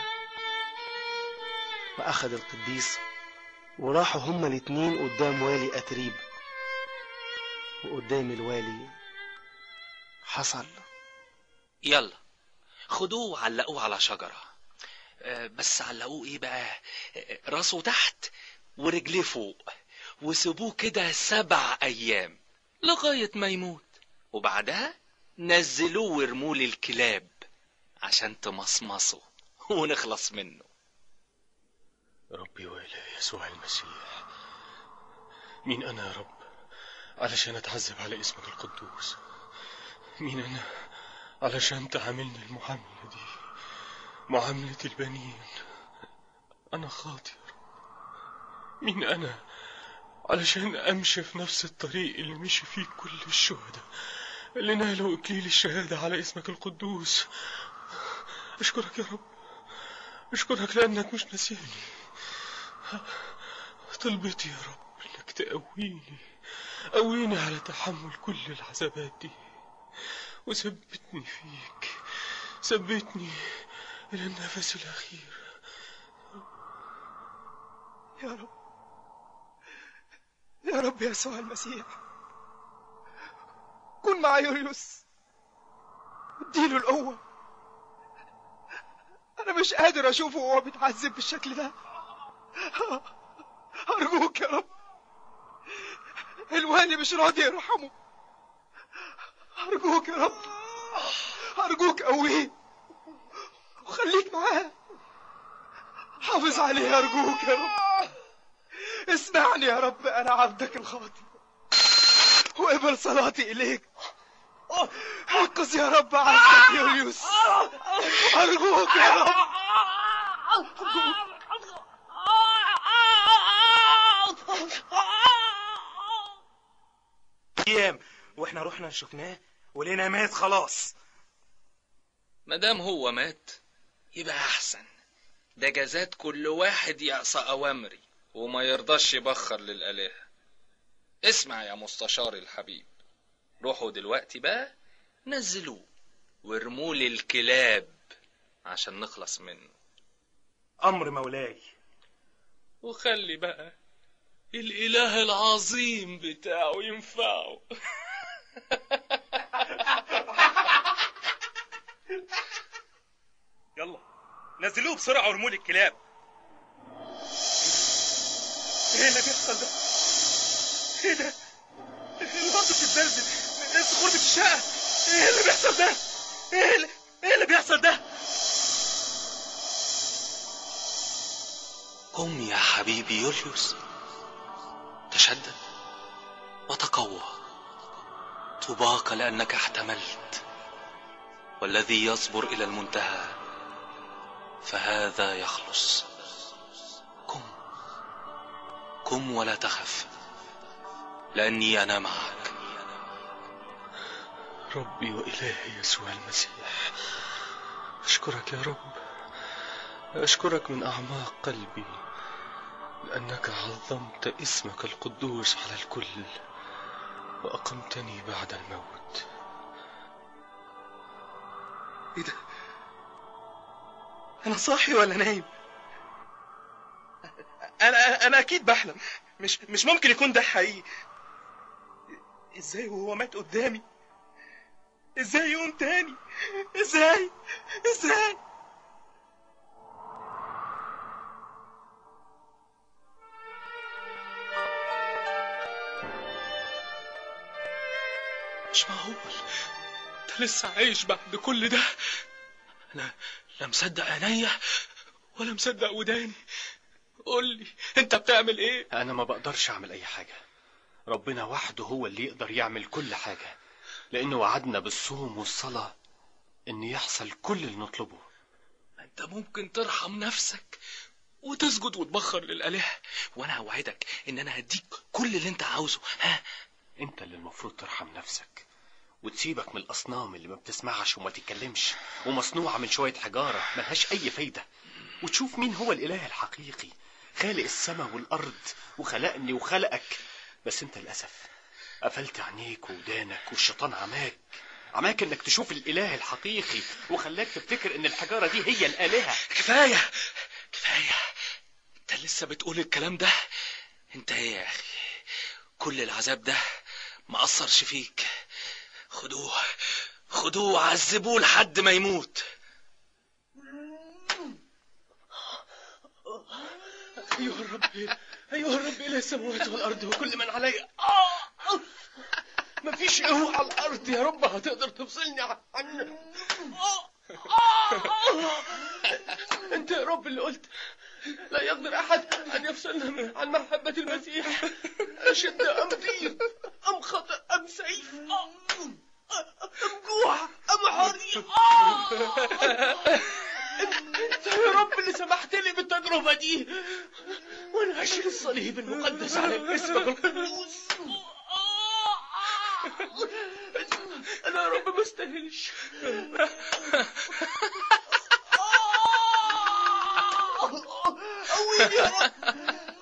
وأخذ القديس وراحوا هما الاتنين قدام والي أتريب وقدام الوالي حصل يلا خدوه وعلقوه على شجرة آه، بس علقوه ايه بقى آه، راسه تحت ورجليه فوق وسيبوه كده سبع ايام لغاية ما يموت وبعدها نزلوه وارموه للكلاب عشان تمصمصه ونخلص منه ربي وإله يسوع المسيح مين أنا يا رب علشان أتعذب على اسمك القدوس مين أنا علشان تعاملني المعاملة دي معاملة البنين أنا خاطئ يا رب مين أنا علشان أمشي في نفس الطريق اللي مشي فيه كل الشهداء اللي نالوا إكليل الشهادة على اسمك القدوس أشكرك يا رب أشكرك لأنك مش ناسيني طلبتي يا رب إنك تقويني قويني على تحمل كل العذابات دي وثبتني فيك ثبتني إلى النفس الأخير يا رب يا رب يسوع المسيح كن مع يوليوس اديله القوة أنا مش قادر أشوفه وهو بيتعذب بالشكل ده أرجوك يا رب الوالي مش راضي يرحمه أرجوك يا رب أرجوك قويه وخليك معاه حافظ عليه أرجوك يا رب اسمعني يا رب أنا عبدك الخاطئ وقبل صلاتي إليك انقذ يا رب عبدك يوليوس أرجوك يا رب ايام واحنا رحنا شفناه ولقينا مات خلاص مادام هو مات يبقى احسن ده جزات كل واحد يعصى اوامري وما يرضاش يبخر للالهه اسمع يا مستشار الحبيب روحوا دلوقتي بقى نزلوه وارموه للكلاب عشان نخلص منه امر مولاي وخلي بقى الإله العظيم بتاعه ينفعه يلا نزلوه بسرعه وارموه للكلاب ايه اللي بيحصل ده ايه ده الارض بتتزلزل الصخور بتتشقق ايه اللي بيحصل ده ايه اللي, إيه اللي بيحصل ده قم يا حبيبي يوليوس تشدد وتقوى طوباك لأنك احتملت والذي يصبر إلى المنتهى فهذا يخلص قم قم ولا تخف لأني أنا معك ربي وإلهي يسوع المسيح أشكرك يا رب أشكرك من أعماق قلبي لأنك عظمت اسمك القدوس على الكل وأقمتني بعد الموت ايه ده انا صاحي ولا نايم انا انا اكيد بحلم مش مش ممكن يكون ده حقيقي ازاي وهو مات قدامي ازاي يقوم تاني ازاي ازاي مش معقول انت لسه عايش بعد كل ده انا لا مصدق عينيا ولا مصدق وداني قول لي انت بتعمل ايه أنا ما بقدرش أعمل أي حاجة ربنا وحده هو اللي يقدر يعمل كل حاجة لأنه وعدنا بالصوم والصلاة إن يحصل كل اللي نطلبه انت ممكن ترحم نفسك وتسجد وتبخر للآلهة وانا اوعدك ان انا هديك كل اللي انت عاوزه ها أنت اللي المفروض ترحم نفسك وتسيبك من الأصنام اللي ما بتسمعش وما تتكلمش ومصنوعة من شوية حجارة ملهاش أي فايدة وتشوف مين هو الإله الحقيقي خالق السماء والأرض وخلقني وخلقك بس أنت للأسف قفلت عينيك ودانك والشيطان عماك عماك انك تشوف الاله الحقيقي وخلاك تفتكر ان الحجاره دي هي الالهه كفايه كفايه انت لسه بتقول الكلام ده انت ايه يا اخي كل العذاب ده ما اثرش فيك خدوه خدوه وعذبوه لحد ما يموت ايها الرب ايها الرب الى السماوات والارض وكل من عليها مفيش قوة على الارض يا رب هتقدر تفصلني عن انت يا رب اللي قلت لا يقدر احد ان يفصلنا من- عن محبة المسيح اشد ام ضيق ام خطأ ام سيف ام جوع ام حريق انت يا رب اللي سمحت لي بالتجربة دي وانا هشيل الصليب المقدس على اسمك القدوس انا يا رب ما استاهلش قويني يا رب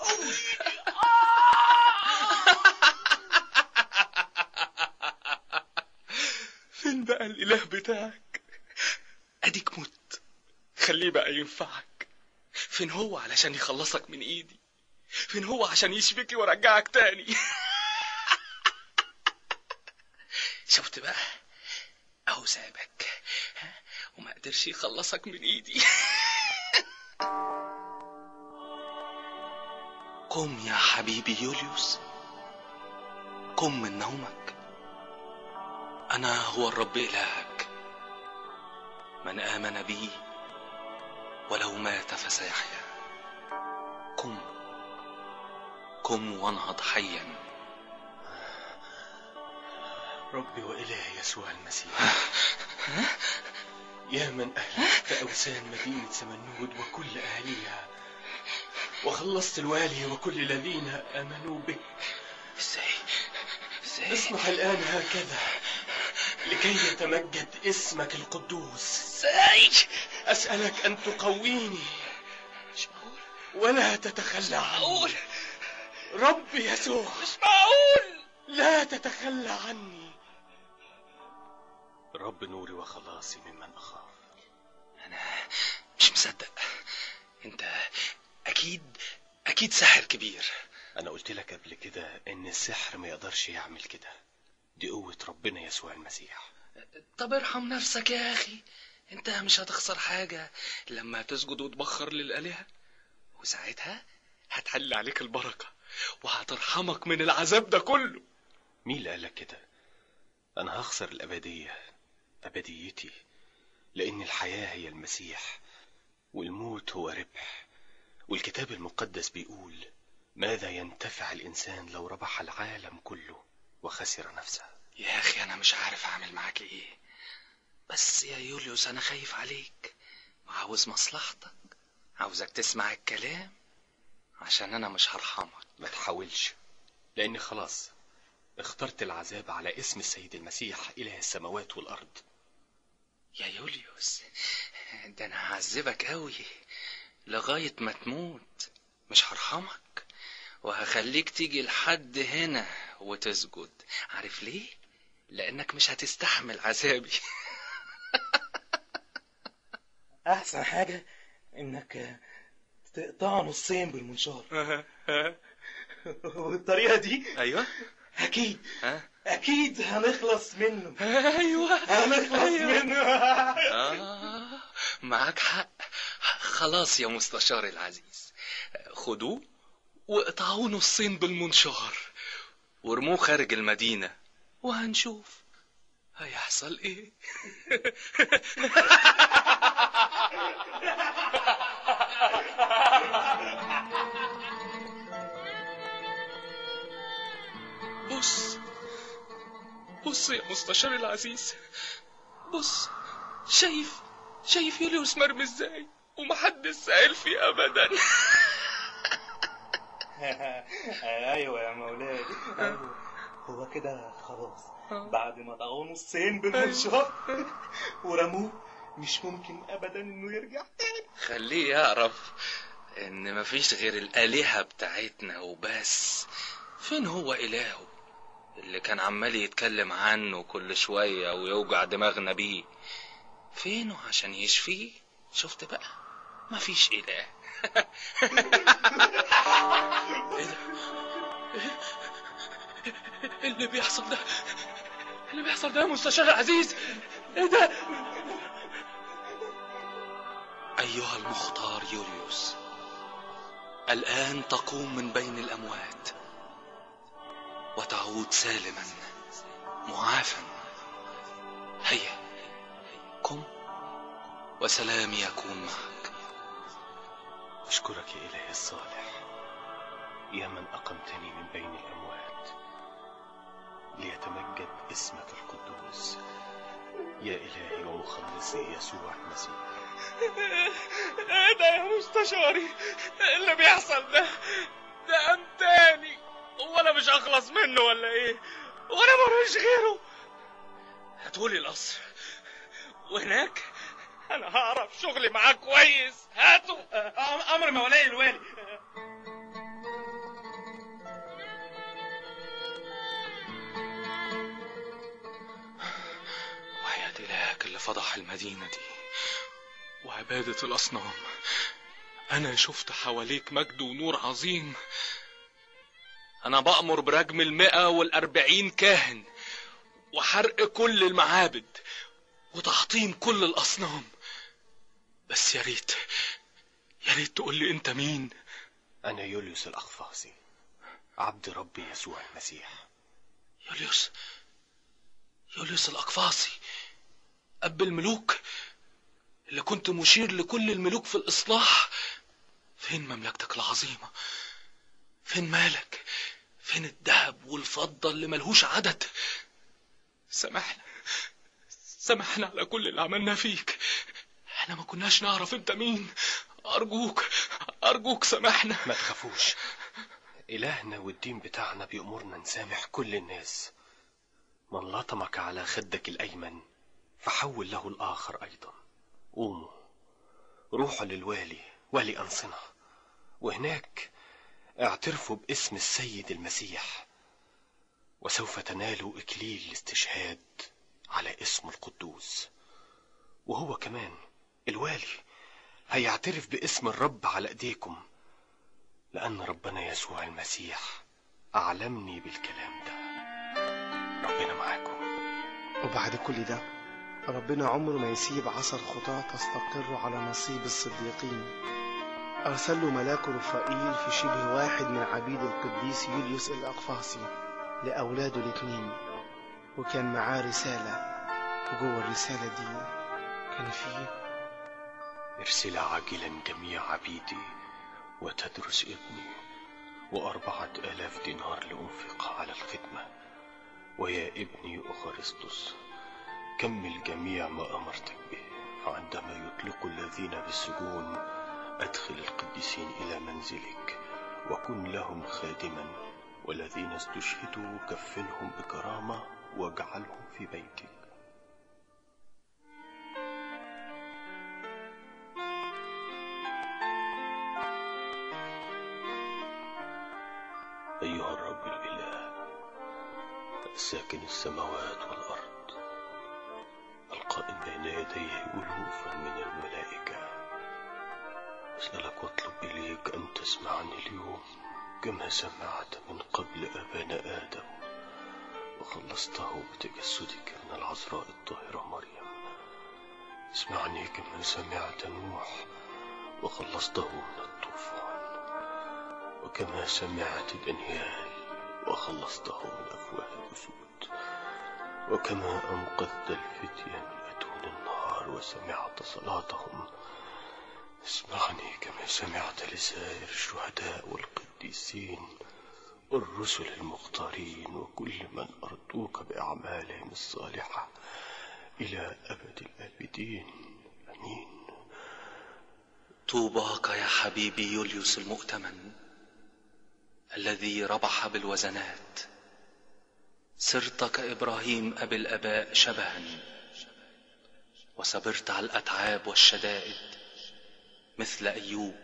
فين بقى الاله بتاعك اديك مت خليه بقى ينفعك فين هو علشان يخلصك من ايدي فين هو عشان يشفيك ويرجعك تاني شفت بقى اهو سابك ها؟ وما قدرش يخلصك من ايدي قم يا حبيبي يوليوس قم من نومك انا هو الرب الهك من امن بي ولو مات فسيحيا قم قم وانهض حيا ربي وإلهي يسوع المسيح يا من أهلكت أوثان مدينة سمنود وكل أهليها وخلصت الوالي وكل الذين آمنوا بك ازاي ازاي اصنع الآن هكذا لكي يتمجد اسمك القدوس ازاي أسألك أن تقويني ولا تتخلى عني رب يسوع مش معقول لا تتخلى عني رب نوري وخلاصي ممن أخاف مش مصدق انت اكيد اكيد ساحر كبير أنا قلت لك قبل كده إن السحر ما يقدرش يعمل كده دي قوة ربنا يسوع المسيح طب ارحم نفسك يا اخي انت مش هتخسر حاجة لما تسجد وتبخر للآلهة وساعتها هتحل عليك البركة وهترحمك من العذاب ده كله مين اللي قالك كده أنا هخسر الأبدية أبديتي لأن الحياة هي المسيح والموت هو ربح والكتاب المقدس بيقول ماذا ينتفع الإنسان لو ربح العالم كله وخسر نفسه يا اخي انا مش عارف اعمل معاك ايه بس يا يوليوس انا خايف عليك وعاوز مصلحتك عاوزك تسمع الكلام عشان انا مش هرحمك ما تحاولش لأني خلاص اخترت العذاب على اسم السيد المسيح إله السماوات والأرض يا يوليوس ده انا هعذبك قوي لغاية ما تموت مش هرحمك وهخليك تيجي لحد هنا وتسجد عارف ليه؟ لأنك مش هتستحمل عذابي احسن حاجة انك تقطعه نصين بالمنشار والطريقة دي أيوة اكيد ها؟ اكيد هنخلص منه أيوة هنخلص أيوة. منه آه معاك حق خلاص يا مستشار العزيز خدوه واقطعوه نصين بالمنشار وارموه خارج المدينة وهنشوف هيحصل ايه بص بص يا مستشار العزيز بص شايف شايف يوليوس مرمي ازاي ومحدش سائل فيه ابدا ايوه يا مولاي أيوة. هو كده خلاص بعد ما طعوه نصين بالمنشار ورموه مش ممكن ابدا انه يرجع تاني خليه يعرف ان مفيش غير الالهة بتاعتنا وبس فين هو الهه اللي كان عمال يتكلم عنه كل شوية ويوجع دماغنا بيه فينه عشان يشفيه شفت بقى مفيش اله ايه ده إيه اللي بيحصل ده اللي بيحصل ده يا مستشار العزيز ايه ده أيها المختار يوليوس الآن تقوم من بين الأموات وتعود سالما معافا هيا قم وسلامي يكون معك أشكرك يا إلهي الصالح يا من أقمتني من بين الأموات ليتمجد اسمك القدوس يا إلهي ومخلصي يسوع المسيح ايه ده يا مستشاري إيه اللي بيحصل ده ده قام تاني هو انا مش هخلص منه ولا ايه وانا ملوش غيره هاتولي القصر وهناك انا هعرف شغلي معاه كويس هاتوا امر مولاي الوالي وحياة إلهك اللي فضح المدينة دي وعبادة الأصنام أنا شفت حواليك مجد ونور عظيم أنا بأمر برجم المئة والأربعين كاهن وحرق كل المعابد وتحطيم كل الأصنام بس يا ريت يا ريت تقول لي أنت مين أنا يوليوس الأخفاصي عبد ربي يسوع المسيح يوليوس يوليوس الأقفاصي أب الملوك اللي كنت مشير لكل الملوك في الإصلاح فين مملكتك العظيمة فين مالك فين الذهب والفضة اللي ملهوش عدد سامحنا سامحنا على كل اللي عملناه فيك احنا ما كناش نعرف انت مين ارجوك ارجوك سامحنا ما تخافوش إلهنا والدين بتاعنا بيأمرنا نسامح كل الناس من لطمك على خدك الأيمن فحول له الآخر أيضا قوموا روحوا للوالي والي أنصنة وهناك اعترفوا باسم السيد المسيح وسوف تنالوا إكليل الاستشهاد على اسمه القدوس وهو كمان الوالي هيعترف باسم الرب على ايديكم لأن ربنا يسوع المسيح أعلمني بالكلام ده ربنا معاكم وبعد كل ده ربنا عمره ما يسيب عصا الخطاة تستقر على نصيب الصديقين أرسل له ملاكه رفائيل في شبه واحد من عبيد القديس يوليوس الأقفاصي لأولاده الاتنين وكان معاه رسالة وجوه الرسالة دي كان فيه ارسل عاجلا جميع عبيدي وتدرس ابني وأربعة آلاف دينار لأنفق على الخدمة ويا ابني أخرسطس كمل جميع ما أمرتك به فعندما يطلق الذين بالسجون أدخل القديسين إلى منزلك وكن لهم خادما والذين استشهدوا كفنهم بكرامة واجعلهم في بيتك أيها الرب الإله ساكن السماوات والأرض القائم بين يديه ألوفا من الملائكة أسألك واطلب إليك أن تسمعني اليوم كما سمعت من قبل أبانا آدم وخلصته بتجسدك من العذراء الطاهرة مريم اسمعني كما سمعت نوح وخلصته من الطوفان وكما سمعت دانيال وخلصته من أفواه الأسود وكما أنقذت الفتية من أتون النار وسمعت صلاتهم اسمعني كما سمعت لسائر الشهداء والقديسين والرسل المختارين وكل من أرضوك بأعمالهم الصالحة إلى أبد الآبدين أمين طوباك يا حبيبي يوليوس المؤتمن الذي ربح بالوزنات صرت كإبراهيم أبي الآباء شبها وصبرت على الأتعاب والشدائد مثل أيوب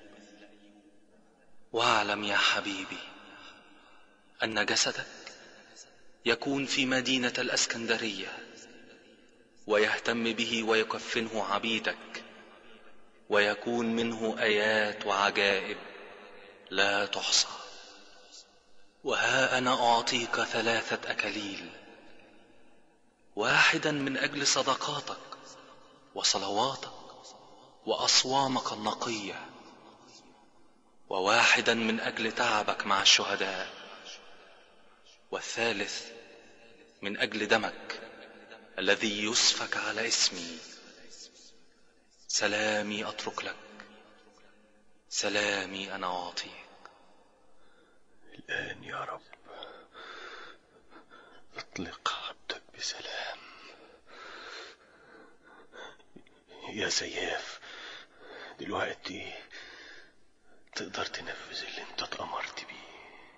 واعلم يا حبيبي أن جسدك يكون في مدينة الأسكندرية ويهتم به ويكفنه عبيدك ويكون منه آيات وعجائب لا تحصى وها أنا أعطيك ثلاثة أكاليل واحدا من أجل صدقاتك وصلواتك وأصوامك النقية وواحدا من أجل تعبك مع الشهداء والثالث من أجل دمك الذي يسفك على اسمي سلامي أترك لك سلامي أنا أعطيك الآن يا رب اطلق عبدك بسلام يا سياف دلوقتي تقدر تنفذ اللي انت اتأمرت بيه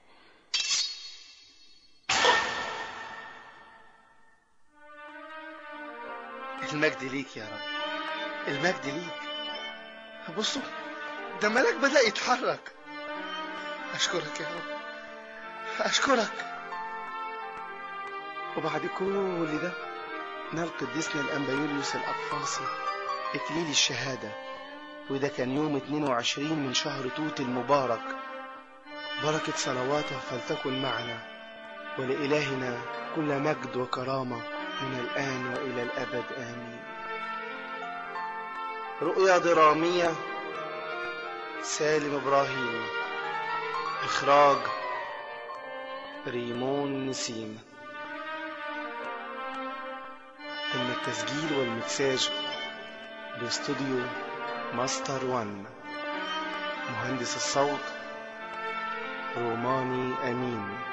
المجد ليك يا رب المجد ليك بصوا ده ملاك بدأ يتحرك أشكرك يا رب أشكرك وبعد كل ده نال قديسنا الأنبا يوليوس الأقفاصي إكليل الشهادة وده كان يوم 22 من شهر توت المبارك بركة صلواته فلتكن معنا ولإلهنا كل مجد وكرامة من الآن وإلى الأبد آمين رؤيا درامية سالم إبراهيم إخراج ريمون نسيم تم التسجيل والمكساج باستوديو ماستر وان مهندس الصوت روماني أمين